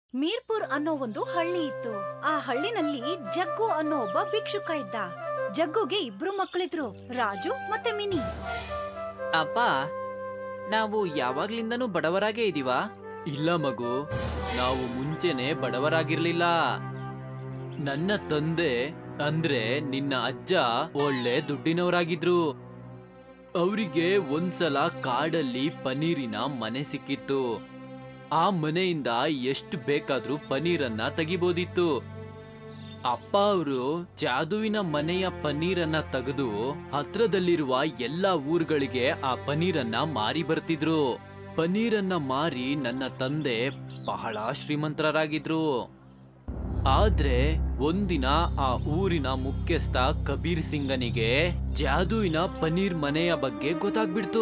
ಮೀರ್ಪುರ್ ಅನ್ನೋ ಒಂದು ಹಳ್ಳಿ ಇತ್ತು ಆ ಹಳ್ಳಿನಲ್ಲಿ ಜಗ್ಗು ಅನ್ನೋ ಒಬ್ಬ ಭಿಕ್ಷುಕ ಇದ್ದ ಜಗ್ಗುಗೆ ಇಬ್ರು ಮಕ್ಕಳಿದ್ರು ರಾಜು ಮತ್ತೆ ಮಿನಿ ಅಪ್ಪ ನಾವು ಯಾವಾಗ್ಲಿಂದನೂ ಬಡವರಾಗೇ ಇದೀವಾ ಇಲ್ಲ ಮಗು ನಾವು ಮುಂಚೆನೆ ಬಡವರಾಗಿರ್ಲಿಲ್ಲ ನನ್ನ ತಂದೆ ಅಂದ್ರೆ ನಿನ್ನ ಅಜ್ಜ ಒಳ್ಳೆ ದುಡ್ಡಿನವರಾಗಿದ್ರು ಅವರಿಗೆ ಒಂದ್ಸಲ ಕಾಡಲ್ಲಿ ಪನೀರಿನ ಮನೆ ಸಿಕ್ಕಿತ್ತು ಆ ಮನೆಯಿಂದ ಎಷ್ಟು ಬೇಕಾದ್ರೂ ಪನೀರನ್ನ ತೆಗಿಬೋದಿತ್ತು ಅಪ್ಪ ಅವರು ಜಾದುವಿನ ಮನೆಯ ಪನ್ನೀರನ್ನ ತೆಗೆದು ಹತ್ರದಲ್ಲಿರುವ ಎಲ್ಲಾ ಊರುಗಳಿಗೆ ಆ ಪನ್ನೀರನ್ನ ಮಾರಿ ಬರ್ತಿದ್ರು ಪನ್ನೀರನ್ನ ಮಾರಿ ನನ್ನ ತಂದೆ ಬಹಳ ಶ್ರೀಮಂತರಾಗಿದ್ರು ಆದ್ರೆ ಒಂದಿನ ಆ ಊರಿನ ಮುಖ್ಯಸ್ಥ ಕಬೀರ್ ಸಿಂಗನಿಗೆ ಜಾದುವಿನ ಪನ್ನೀರ್ ಮನೆಯ ಬಗ್ಗೆ ಗೊತ್ತಾಗ್ಬಿಡ್ತು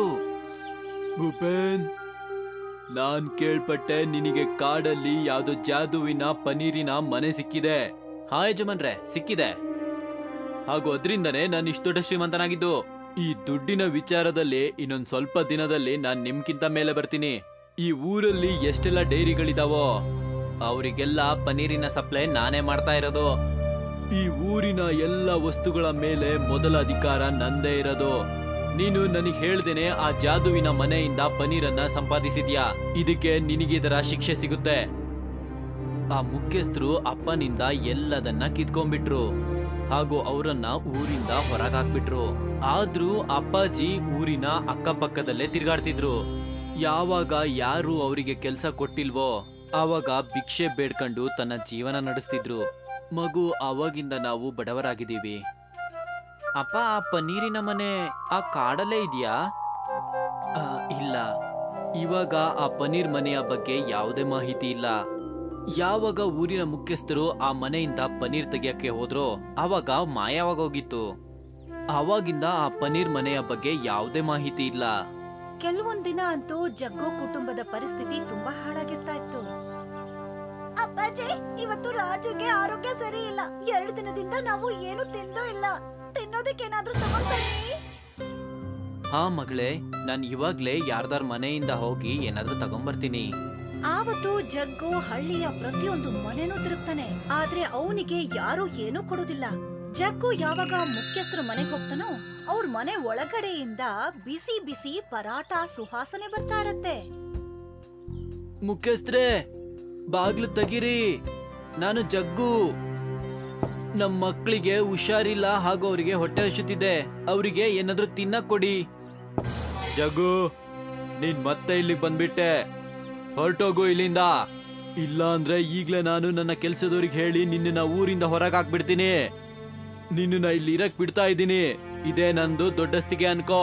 ಭೂಪೇನ್ ನಾನ್ ಕೇಳ್ಪಟ್ಟೆ ನಿನಗೆ ಕಾಡಲ್ಲಿ ಯಾವ್ದೋ ಜಾದುವಿನ ಪನೀರಿನ ಮನೆ ಸಿಕ್ಕಿದೆ ಹಾ ಯಜಮಾನ್ರೆ ಸಿಕ್ಕಿದೆ ಹಾಗೂ ಅದರಿಂದನೇ ನಾನು ಇಷ್ಟು ದೊಡ್ಡ ಶ್ರೀಮಂತನಾಗಿದ್ದು ಈ ದುಡ್ಡಿನ ವಿಚಾರದಲ್ಲಿ ಇನ್ನೊಂದ್ ಸ್ವಲ್ಪ ದಿನದಲ್ಲಿ ನಾನ್ ನಿಮ್ಗಿಂತ ಮೇಲೆ ಬರ್ತೀನಿ ಈ ಊರಲ್ಲಿ ಎಷ್ಟೆಲ್ಲ ಡೈರಿಗಳಿದಾವೋ ಅವರಿಗೆಲ್ಲ ಪನೀರಿನ ಸಪ್ಲೈ ನಾನೇ ಮಾಡ್ತಾ ಇರೋದು ಈ ಊರಿನ ಎಲ್ಲ ವಸ್ತುಗಳ ಮೇಲೆ ಮೊದಲ ಅಧಿಕಾರ ನಂದೇ ಇರೋದು ನೀನು ನನಗೆ ಹೇಳ್ದೇನೆ ಆ ಜಾದುವಿನ ಮನೆಯಿಂದ ಪನೀರನ್ನ ಸಂಪಾದಿಸಿದ್ಯಾ ಇದಕ್ಕೆ ನಿನಗೆ ಇದರ ಶಿಕ್ಷೆ ಸಿಗುತ್ತೆ ಆ ಮುಖ್ಯಸ್ಥರು ಅಪ್ಪನಿಂದ ಎಲ್ಲದನ್ನ ಕಿತ್ಕೊಂಡ್ಬಿಟ್ರು ಹಾಗೂ ಅವರನ್ನ ಊರಿಂದ ಹೊರಗಾಕ್ಬಿಟ್ರು ಆದ್ರೂ ಅಪ್ಪಾಜಿ ಊರಿನ ಅಕ್ಕಪಕ್ಕದಲ್ಲೇ ತಿರ್ಗಾಡ್ತಿದ್ರು ಯಾವಾಗ ಯಾರು ಅವರಿಗೆ ಕೆಲ್ಸ ಕೊಟ್ಟಿಲ್ವೋ ಆವಾಗ ಭಿಕ್ಷೆ ಬೇಡ್ಕೊಂಡು ತನ್ನ ಜೀವನ ನಡೆಸ್ತಿದ್ರು ಮಗು ಆವಾಗಿಂದ ನಾವು ಬಡವರಾಗಿದ್ದೀವಿ ಅಪ್ಪ ಆ ಪನ್ನೀರಿನ ಮನೆ ಆ ಕಾಡಲ್ಲೇ ಇದೆಯಾ ಇಲ್ಲ ಇವಾಗ ಆ ಪನ್ನೀರ್ ಮನೆಯ ಬಗ್ಗೆ ಯಾವುದೇ ಮಾಹಿತಿ ಇಲ್ಲ ಯಾವಾಗ ಊರಿನ ಮುಖ್ಯಸ್ಥರು ಆ ಮನೆಯಿಂದ ಪನ್ನೀರ್ ತೆಗಿಯಕ್ಕೆ ಹೋದ್ರೋ ಆವಾಗ ಮಾಯವಾಗೋಗಿತ್ತು ಆವಾಗಿಂದ ಆ ಪನ್ನೀರ್ ಮನೆಯ ಬಗ್ಗೆ ಯಾವುದೇ ಮಾಹಿತಿ ಇಲ್ಲ ಕೆಲವೊಂದ್ ದಿನ ಅಂತೂ ಜಗ್ಗು ಕುಟುಂಬದ ಪರಿಸ್ಥಿತಿ ತುಂಬಾ ಹಾಳಾಗಿರ್ತಾ ಇತ್ತು ಅಪ್ಪಾಜಿ ಇವತ್ತು ರಾಜುಗೆ ಆರೋಗ್ಯ ಸರಿ ಇಲ್ಲ ಎರಡು ದಿನದಿಂದ ನಾವು ಏನು ತಿಂದೂ ಇಲ್ಲ ತಿನ್ನೋದಕ್ಕೇನಾದ್ರೂ ತಗೊಂಡ್ಬನ್ನಿ ಹಾ ಮಗಳೇ ನಾನ್ ಇವಾಗ್ಲೇ ಯಾರ್ದಾರ್ ಮನೆಯಿಂದ ಹೋಗಿ ಏನಾದ್ರೂ ತಗೊಂಬರ್ತೀನಿ ಆವತ್ತು ಜಗ್ಗು ಹಳ್ಳಿಯ ಪ್ರತಿಯೊಂದು ಮನೆನೂ ತಿರುಗ್ತಾನೆ ಆದ್ರೆ ಅವನಿಗೆ ಯಾರು ಏನೂ ಕೊಡುದಿಲ್ಲ ಜಗ್ಗು ಯಾವಾಗ ಮುಖ್ಯಸ್ಥರ ಮನೆಗೆ ಹೋಗ್ತಾನೋ ಅವ್ರ ಮನೆ ಒಳಗಡೆಯಿಂದ ಬಿಸಿ ಬಿಸಿ ಪರಾಟ ಸುವಾಸನೆ ಬರ್ತಾ ಇರತ್ತೆ ಮುಖ್ಯಸ್ಥರೇ ಬಾಗ್ಲು ತೆಗಿರಿ ನಾನು ಜಗ್ಗು ನಮ್ ಮಕ್ಕಳಿಗೆ ಹುಷಾರಿಲ್ಲ ಹಾಗೂ ಅವರಿಗೆ ಹೊಟ್ಟೆ ಹಸುತ್ತಿದೆ ಅವರಿಗೆ ಏನಾದ್ರೂ ತಿನ್ನಕ್ ಕೊಡಿ ಜಗ್ಗು ನೀನ್ ಮತ್ತೆ ಇಲ್ಲಿಗೆ ಬಂದ್ಬಿಟ್ಟೆ ಹೊರಟೋಗು ಇಲ್ಲಿಂದ ಇಲ್ಲ ಅಂದ್ರೆ ಈಗ್ಲೇ ನಾನು ನನ್ನ ಕೆಲ್ಸದವ್ರಿಗೆ ಹೇಳಿ ನಿನ್ನ ಊರಿಂದ ಹೊರಗೆ ಹಾಕ್ಬಿಡ್ತೀನಿ ನಿನ್ನ ಇಲ್ಲಿ ಇರಕ್ ಬಿಡ್ತಾ ಇದ್ದೀನಿ ಇದೇ ನಂದು ದೊಡ್ಡಸ್ತಿಗೆ ಅನ್ಕೋ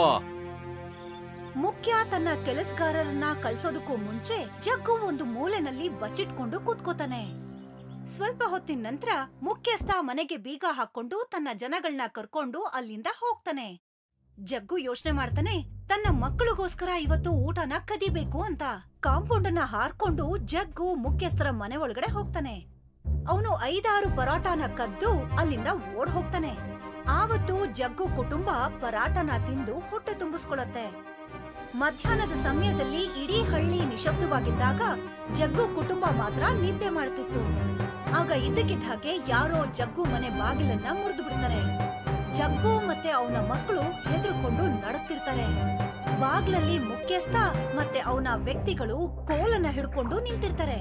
ಮುಖ್ಯ ತನ್ನ ಕೆಲಸಗಾರರನ್ನ ಕಳ್ಸೋದಕ್ಕೂ ಮುಂಚೆ ಜಗ್ಗು ಒಂದು ಮೂಲೆನಲ್ಲಿ ಬಚ್ಚಿಟ್ಕೊಂಡು ಕೂತ್ಕೋತಾನೆ ಸ್ವಲ್ಪ ಹೊತ್ತಿನ ನಂತರ ಮುಖ್ಯಸ್ಥ ಮನೆಗೆ ಬೀಗ ಹಾಕೊಂಡು ತನ್ನ ಜನಗಳನ್ನ ಕರ್ಕೊಂಡು ಅಲ್ಲಿಂದ ಹೋಗ್ತಾನೆ ಜಗ್ಗು ಯೋಚನೆ ಮಾಡ್ತಾನೆ ತನ್ನ ಮಕ್ಕಳಿಗೋಸ್ಕರ ಇವತ್ತು ಊಟನ ಕದಿಬೇಕು ಅಂತ ಕಾಂಪೌಂಡ್ ಅನ್ನ ಹಾರ್ಕೊಂಡು ಜಗ್ಗು ಮುಖ್ಯಸ್ಥರ ಮನೆ ಒಳಗಡೆ ಹೋಗ್ತಾನೆ ಅವನು ಐದಾರು ಪರಾಟನ ಕದ್ದು ಅಲ್ಲಿಂದ ಓಡ್ ಹೋಗ್ತಾನೆ ಆವತ್ತು ಜಗ್ಗು ಕುಟುಂಬ ಪರಾಟನ ತಿಂದು ಹೊಟ್ಟೆ ತುಂಬಿಸ್ಕೊಳತ್ತೆ ಮಧ್ಯಾಹ್ನದ ಸಮಯದಲ್ಲಿ ಇಡೀ ಹಳ್ಳಿ ನಿಶಬ್ದವಾಗಿದ್ದಾಗ ಜಗ್ಗು ಕುಟುಂಬ ಮಾತ್ರ ನಿದ್ದೆ ಮಾಡ್ತಿತ್ತು ಆಗ ಇದ್ದಕ್ಕಿದ್ದ ಹಾಗೆ ಯಾರೋ ಜಗ್ಗು ಮನೆ ಬಾಗಿಲನ್ನ ಮುರಿದು ಬಿಡ್ತಾರೆ ಜಗ್ಗು ಮತ್ತೆ ಅವನ ಮಕ್ಕಳು ಹೆದರ್ಕೊಂಡು ನಡುತ್ತಿರ್ತಾರೆ ಬಾಗ್ಲಲ್ಲಿ ಮುಖ್ಯಸ್ಥ ಮತ್ತೆ ಅವನ ವ್ಯಕ್ತಿಗಳು ಕೋಲನ್ನ ಹಿಡ್ಕೊಂಡು ನಿಂತಿರ್ತಾರೆ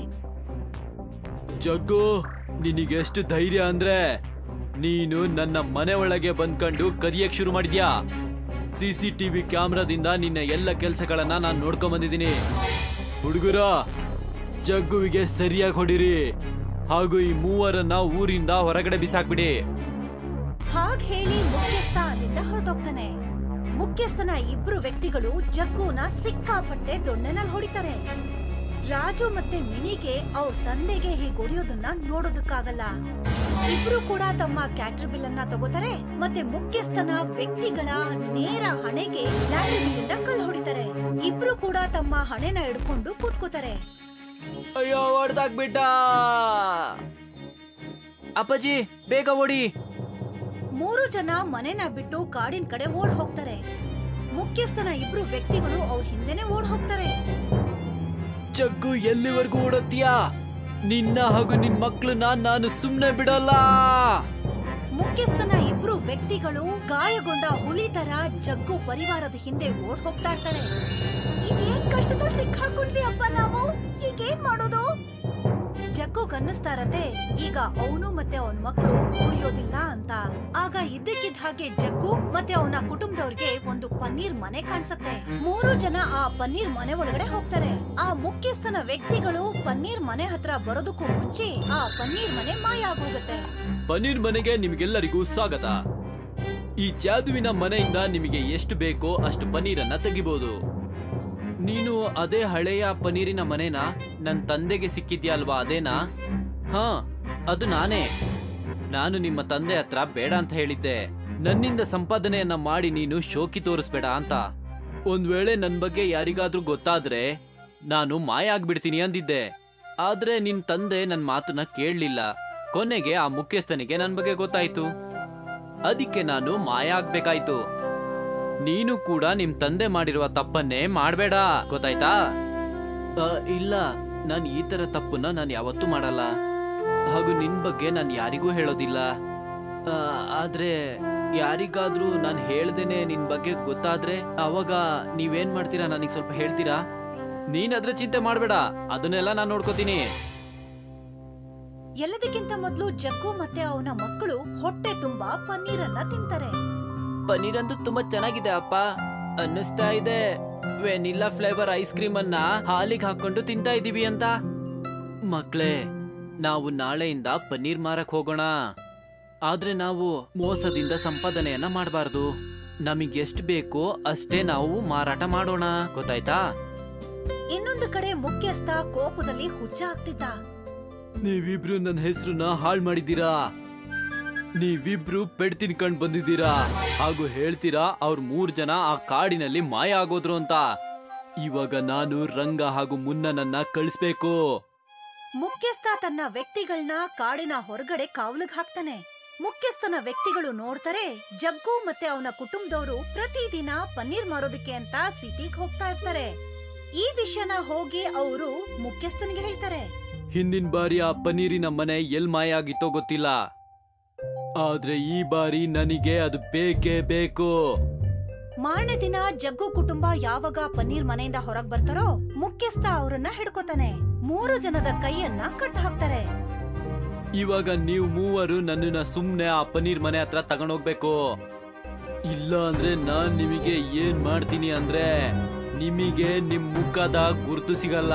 ಜಗ್ಗು ನಿನಗೆಷ್ಟು ಧೈರ್ಯ ಅಂದ್ರೆ ನೀನು ನನ್ನ ಮನೆ ಒಳಗೆ ಬಂದ್ಕೊಂಡು ಕದಿಯಕ್ ಶುರು ಮಾಡಿದ್ಯಾ ಸಿ ಸಿ ಟಿವಿ ಕ್ಯಾಮ್ರಾದಿಂದ ನಿನ್ನ ಎಲ್ಲ ಕೆಲಸಗಳನ್ನ ನಾನು ನೋಡ್ಕೊಂಡ್ ಬಂದಿದ್ದೀನಿ ಹುಡುಗರ ಜಗ್ಗುವಿಗೆ ಸರಿಯಾಗಿ ಹೊಡಿರಿ ಹಾಗೂ ಈ ಮೂವರನ್ನ ಊರಿಂದ ಹೊರಗಡೆ ಬಿಸಾಕ್ಬಿಡಿ ಹಾಗ್ ಹೇಳಿ ಮುಖ್ಯಸ್ಥ ಅಲ್ಲಿಂದ ಹೊರಟೋಗ್ತಾನೆ ಮುಖ್ಯಸ್ಥನ ಇಬ್ರು ವ್ಯಕ್ತಿಗಳು ಜಗ್ಗುನ ಸಿಕ್ಕಾಪಟ್ಟೆ ದೊಣ್ಣೆನಲ್ಲಿ ಹೊಡಿತಾರೆ ರಾಜು ಮತ್ತೆ ಮಿನಿಗೆ ಅವ್ರ ತಂದೆಗೆ ಹೀಗ್ ಹೊಡಿಯೋದನ್ನ ನೋಡೋದಕ್ಕಾಗಲ್ಲ ಇಬ್ರು ಕೂಡ ತಮ್ಮ ಕ್ಯಾಟ್ರ್ ಬಿಲ್ ಅನ್ನ ತಗೋತಾರೆ ಮತ್ತೆ ಮುಖ್ಯಸ್ಥನ ವ್ಯಕ್ತಿಗಳ ನೇರ ಹಣೆಗೆ ಲ್ಯಾಟ್ರಿ ಬಿಲ್ಲಿಂದ ಕಲ್ಲು ಹೊಡಿತಾರೆ ಇಬ್ರು ಕೂಡ ತಮ್ಮ ಹಣೆನ ಹಿಡ್ಕೊಂಡು ಕೂತ್ಕೋತಾರೆ ಅಯ್ಯೋ ಹೊಡ್ದಾಕ್ಬಿಟ್ಟ ಅಪ್ಪಾಜಿ ಬೇಗ ಓಡಿ ಮೂರು ಜನ ಮನೆನ ಬಿಟ್ಟು ಕಾಡಿನ ಕಡೆ ಓಡ್ ಹೋಗ್ತಾರೆ ಮುಖ್ಯಸ್ಥನ ಇಬ್ರು ವ್ಯಕ್ತಿಗಳು ಅವ್ರ ಹಿಂದೆನೆ ಓಡ್ ಹೋಗ್ತಾರೆ ಜಗ್ಗು ಎಲ್ಲಿವರೆಗೂ ಓಡೋತ್ತೀಯಾ ನಿನ್ನ ಹಾಗೂ ನಿನ್ ಮಕ್ಳನ್ನ ನಾನು ಸುಮ್ನೆ ಬಿಡಲ್ಲ ಮುಖ್ಯಸ್ಥನ ಇಬ್ರು ವ್ಯಕ್ತಿಗಳು ಗಾಯಗೊಂಡ ಹುಲಿ ತರ ಜಗ್ಗು ಪರಿವಾರದ ಹಿಂದೆ ಓಡ್ ಹೋಗ್ತಾ ಇರ್ತಾರೆ ಇದೇನ್ ಕಷ್ಟದಲ್ಲಿ ಸಿಕ್ಕಾಕೊಂಡ್ವಿ ಅಪ್ಪ ನಾವು ಈಗೇನ್ ಮಾಡೋದು ಜಗ್ಗು ಅನ್ನಿಸ್ತಾ ಇರತ್ತೆ ಈಗ ಅವನು ಮತ್ತೆ ಅವನ ಮಕ್ಕಳು ಉಳಿಯೋದಿಲ್ಲ ಅಂತ ಆಗ ಇದ್ದಕ್ಕಿದ್ದ ಹಾಗೆ ಜಗ್ಗು ಮತ್ತೆ ಅವನ ಕುಟುಂಬದವ್ರಿಗೆ ಒಂದು ಪನ್ನೀರ್ ಮನೆ ಕಾಣಿಸುತ್ತೆ ಮೂರು ಜನ ಆ ಪನ್ನೀರ್ ಮನೆ ಒಳಗಡೆ ಹೋಗ್ತಾರೆ ಆ ಮುಖ್ಯಸ್ಥನ ವ್ಯಕ್ತಿಗಳು ಪನ್ನೀರ್ ಮನೆ ಹತ್ರ ಬರೋದಕ್ಕೂ ಮುಂಚೆ ಆ ಪನ್ನೀರ್ ಮನೆ ಮಾಯ ಆಗೋಗುತ್ತೆ ಪನ್ನೀರ್ ಮನೆಗೆ ನಿಮ್ಗೆಲ್ಲರಿಗೂ ಸ್ವಾಗತ ಈ ಜಾದುವಿನ ಮನೆಯಿಂದ ನಿಮಗೆ ಎಷ್ಟು ಬೇಕೋ ಅಷ್ಟು ಪನ್ನೀರನ್ನ ತೆಗಿಬಹುದು ನೀನು ಅದೇ ಹಳೆಯ ಪನ್ನೀರಿನ ಮನೆನ ನನ್ ತಂದೆಗೆ ಸಿಕ್ಕಿದ್ಯಾ ಅಲ್ವಾ ಅದೇನಾ ಹಾ ಅದು ನಾನೇ ನಾನು ನಿಮ್ಮ ತಂದೆ ಹತ್ರ ಬೇಡ ಅಂತ ಹೇಳಿದ್ದೆ ನನ್ನಿಂದ ಸಂಪಾದನೆಯನ್ನ ಮಾಡಿ ನೀನು ಶೋಕಿ ತೋರಿಸ್ಬೇಡ ಅಂತ ಒಂದ್ ವೇಳೆ ನನ್ ಬಗ್ಗೆ ಯಾರಿಗಾದ್ರೂ ಗೊತ್ತಾದ್ರೆ ನಾನು ಮಾಯ ಆಗ್ಬಿಡ್ತೀನಿ ಅಂದಿದ್ದೆ ಆದ್ರೆ ನಿನ್ ತಂದೆ ನನ್ ಮಾತನ್ನ ಕೇಳಲಿಲ್ಲ ಕೊನೆಗೆ ಆ ಮುಖ್ಯಸ್ಥನಿಗೆ ನನ್ ಬಗ್ಗೆ ಗೊತ್ತಾಯ್ತು ಅದಕ್ಕೆ ನಾನು ಮಾಯ ಆಗ್ಬೇಕಾಯ್ತು ನೀನು ಕೂಡ ನಿಮ್ ತಂದೆ ಮಾಡಿರುವ ತಪ್ಪನ್ನೇ ಮಾಡ್ಬೇಡ ಗೊತ್ತಾಯ್ತಾ ಆ, ಇಲ್ಲ ನಾನು ಈ ತರ ತಪ್ಪನ್ನ ನಾನು ಯಾವತ್ತೂ ಮಾಡಲ್ಲ ಹಾಗೂ ನಿನ್ ಬಗ್ಗೆ ನಾನು ಯಾರಿಗೂ ಹೇಳೋದಿಲ್ಲ ಆ, ಆದ್ರೆ ಯಾರಿಗಾದ್ರೂ ನಾನು ಹೇಳ್ದೇನೆ ನಿನ್ ಬಗ್ಗೆ ಗೊತ್ತಾದ್ರೆ ಅವಾಗ ನೀವೇನ್ ಮಾಡ್ತೀರಾ ನನಗೆ ಸ್ವಲ್ಪ ಹೇಳ್ತೀರಾ ನೀನ್ ಅದ್ರ ಚಿಂತೆ ಮಾಡ್ಬೇಡ ಅದನ್ನೆಲ್ಲ ನಾನು ನೋಡ್ಕೋತೀನಿ ಎಲ್ಲದಕ್ಕಿಂತ ಮೊದಲು ಜಗ್ಗು ಮತ್ತೆ ಅವನ ಮಕ್ಕಳು ಹೊಟ್ಟೆ ತುಂಬಾ ಪನ್ನೀರನ್ನ ತಿಂತಾರೆ ಪನೀರ್ ಅಂತೂ ತುಂಬಾ ಚೆನ್ನಾಗಿದೆ ಅಪ್ಪ ಅನ್ನಿಸ್ತಾ ಇದೆ ವೆನಿಲ್ಲಾ ಫ್ಲೇವರ್ ಐಸ್ ಕ್ರೀಮ್ ಅನ್ನ ಹಾಲಿಗೆ ಹಾಕೊಂಡು ತಿಂತಾ ಇದೀವಿ ಅಂತ ಮಕ್ಳೇ ನಾವು ನಾಳೆಯಿಂದ ಪನ್ನೀರ್ ಮಾರಕ್ ಹೋಗೋಣ ಆದ್ರೆ ನಾವು ಮೋಸದಿಂದ ಸಂಪಾದನೆಯನ್ನ ಮಾಡಬಾರ್ದು ನಮಗೆ ಎಷ್ಟು ಬೇಕೋ ಅಷ್ಟೇ ನಾವು ಮಾರಾಟ ಮಾಡೋಣ ಗೊತ್ತಾಯ್ತಾ ಇನ್ನೊಂದು ಕಡೆ ಮುಖ್ಯಸ್ಥ ಕೋಪದಲ್ಲಿ ಹುಚ್ಚ ಆಗ್ತಿದ್ದ ನೀವಿಬ್ರು ನನ್ನ ಹೆಸರನ್ನ ಹಾಳ್ ಮಾಡಿದ್ದೀರಾ ನೀವಿಬ್ರು ಪೆಡ್ ತಿನ್ಕೊಂಡ್ ಬಂದಿದ್ದೀರಾ ಹಾಗೂ ಹೇಳ್ತೀರಾ ಅವ್ರ ಮೂರ್ ಜನ ಆ ಕಾಡಿನಲ್ಲಿ ಮಾಯ ಆಗೋದ್ರು ಅಂತ ಇವಾಗ ನಾನು ರಂಗ ಹಾಗೂ ಮುನ್ನನನ್ನ ಕಳಿಸ್ಬೇಕು ಮುಖ್ಯಸ್ಥ ತನ್ನ ವ್ಯಕ್ತಿಗಳನ್ನ ಕಾಡಿನ ಹೊರಗಡೆ ಕಾವಲಿಗೆ ಹಾಕ್ತಾನೆ ಮುಖ್ಯಸ್ಥನ ವ್ಯಕ್ತಿಗಳು ನೋಡ್ತಾರೆ ಜಗ್ಗು ಮತ್ತೆ ಅವನ ಕುಟುಂಬದವರು ಪ್ರತಿದಿನ ಪನ್ನೀರ್ ಮಾರೋದಕ್ಕೆ ಅಂತ ಸಿಟಿಗ್ ಹೋಗ್ತಾ ಇರ್ತಾರೆ ಈ ವಿಷಯನ ಹೋಗಿ ಅವರು ಮುಖ್ಯಸ್ಥನಿಗೆ ಹೇಳ್ತಾರೆ ಹಿಂದಿನ ಬಾರಿ ಆ ಪನ್ನೀರಿನ ಮನೆ ಎಲ್ ಮಾಯ ಆಗಿತ್ತೋ ಗೊತ್ತಿಲ್ಲ ಆದ್ರೆ ಈ ಬಾರಿ ನನಗೆ ಅದು ಬೇಕೇ ಬೇಕು ಮಾರನೇ ದಿನ ಜಗ್ಗು ಕುಟುಂಬ ಯಾವಾಗ ಪನ್ನೀರ್ ಮನೆಯಿಂದ ಹೊರಗ್ ಬರ್ತಾರೋ ಮುಖ್ಯಸ್ಥ ಅವರನ್ನ ಹಿಡ್ಕೋತಾನೆ ಮೂರು ಜನದ ಕೈಯನ್ನ ಕಟ್ ಹಾಕ್ತಾರೆ ಇವಾಗ ನೀವು ಮೂವರು ನನ್ನನ್ನ ಸುಮ್ನೆ ಆ ಪನ್ನೀರ್ ಮನೆ ಹತ್ರ ತಗೊಂಡೋಗ್ಬೇಕು ಇಲ್ಲ ಅಂದ್ರೆ ನಾನ್ ನಿಮಗೆ ಏನ್ ಮಾಡ್ತೀನಿ ಅಂದ್ರೆ ನಿಮಗೆ ನಿಮ್ ಮುಖದ ಗುರ್ತು ಸಿಗಲ್ಲ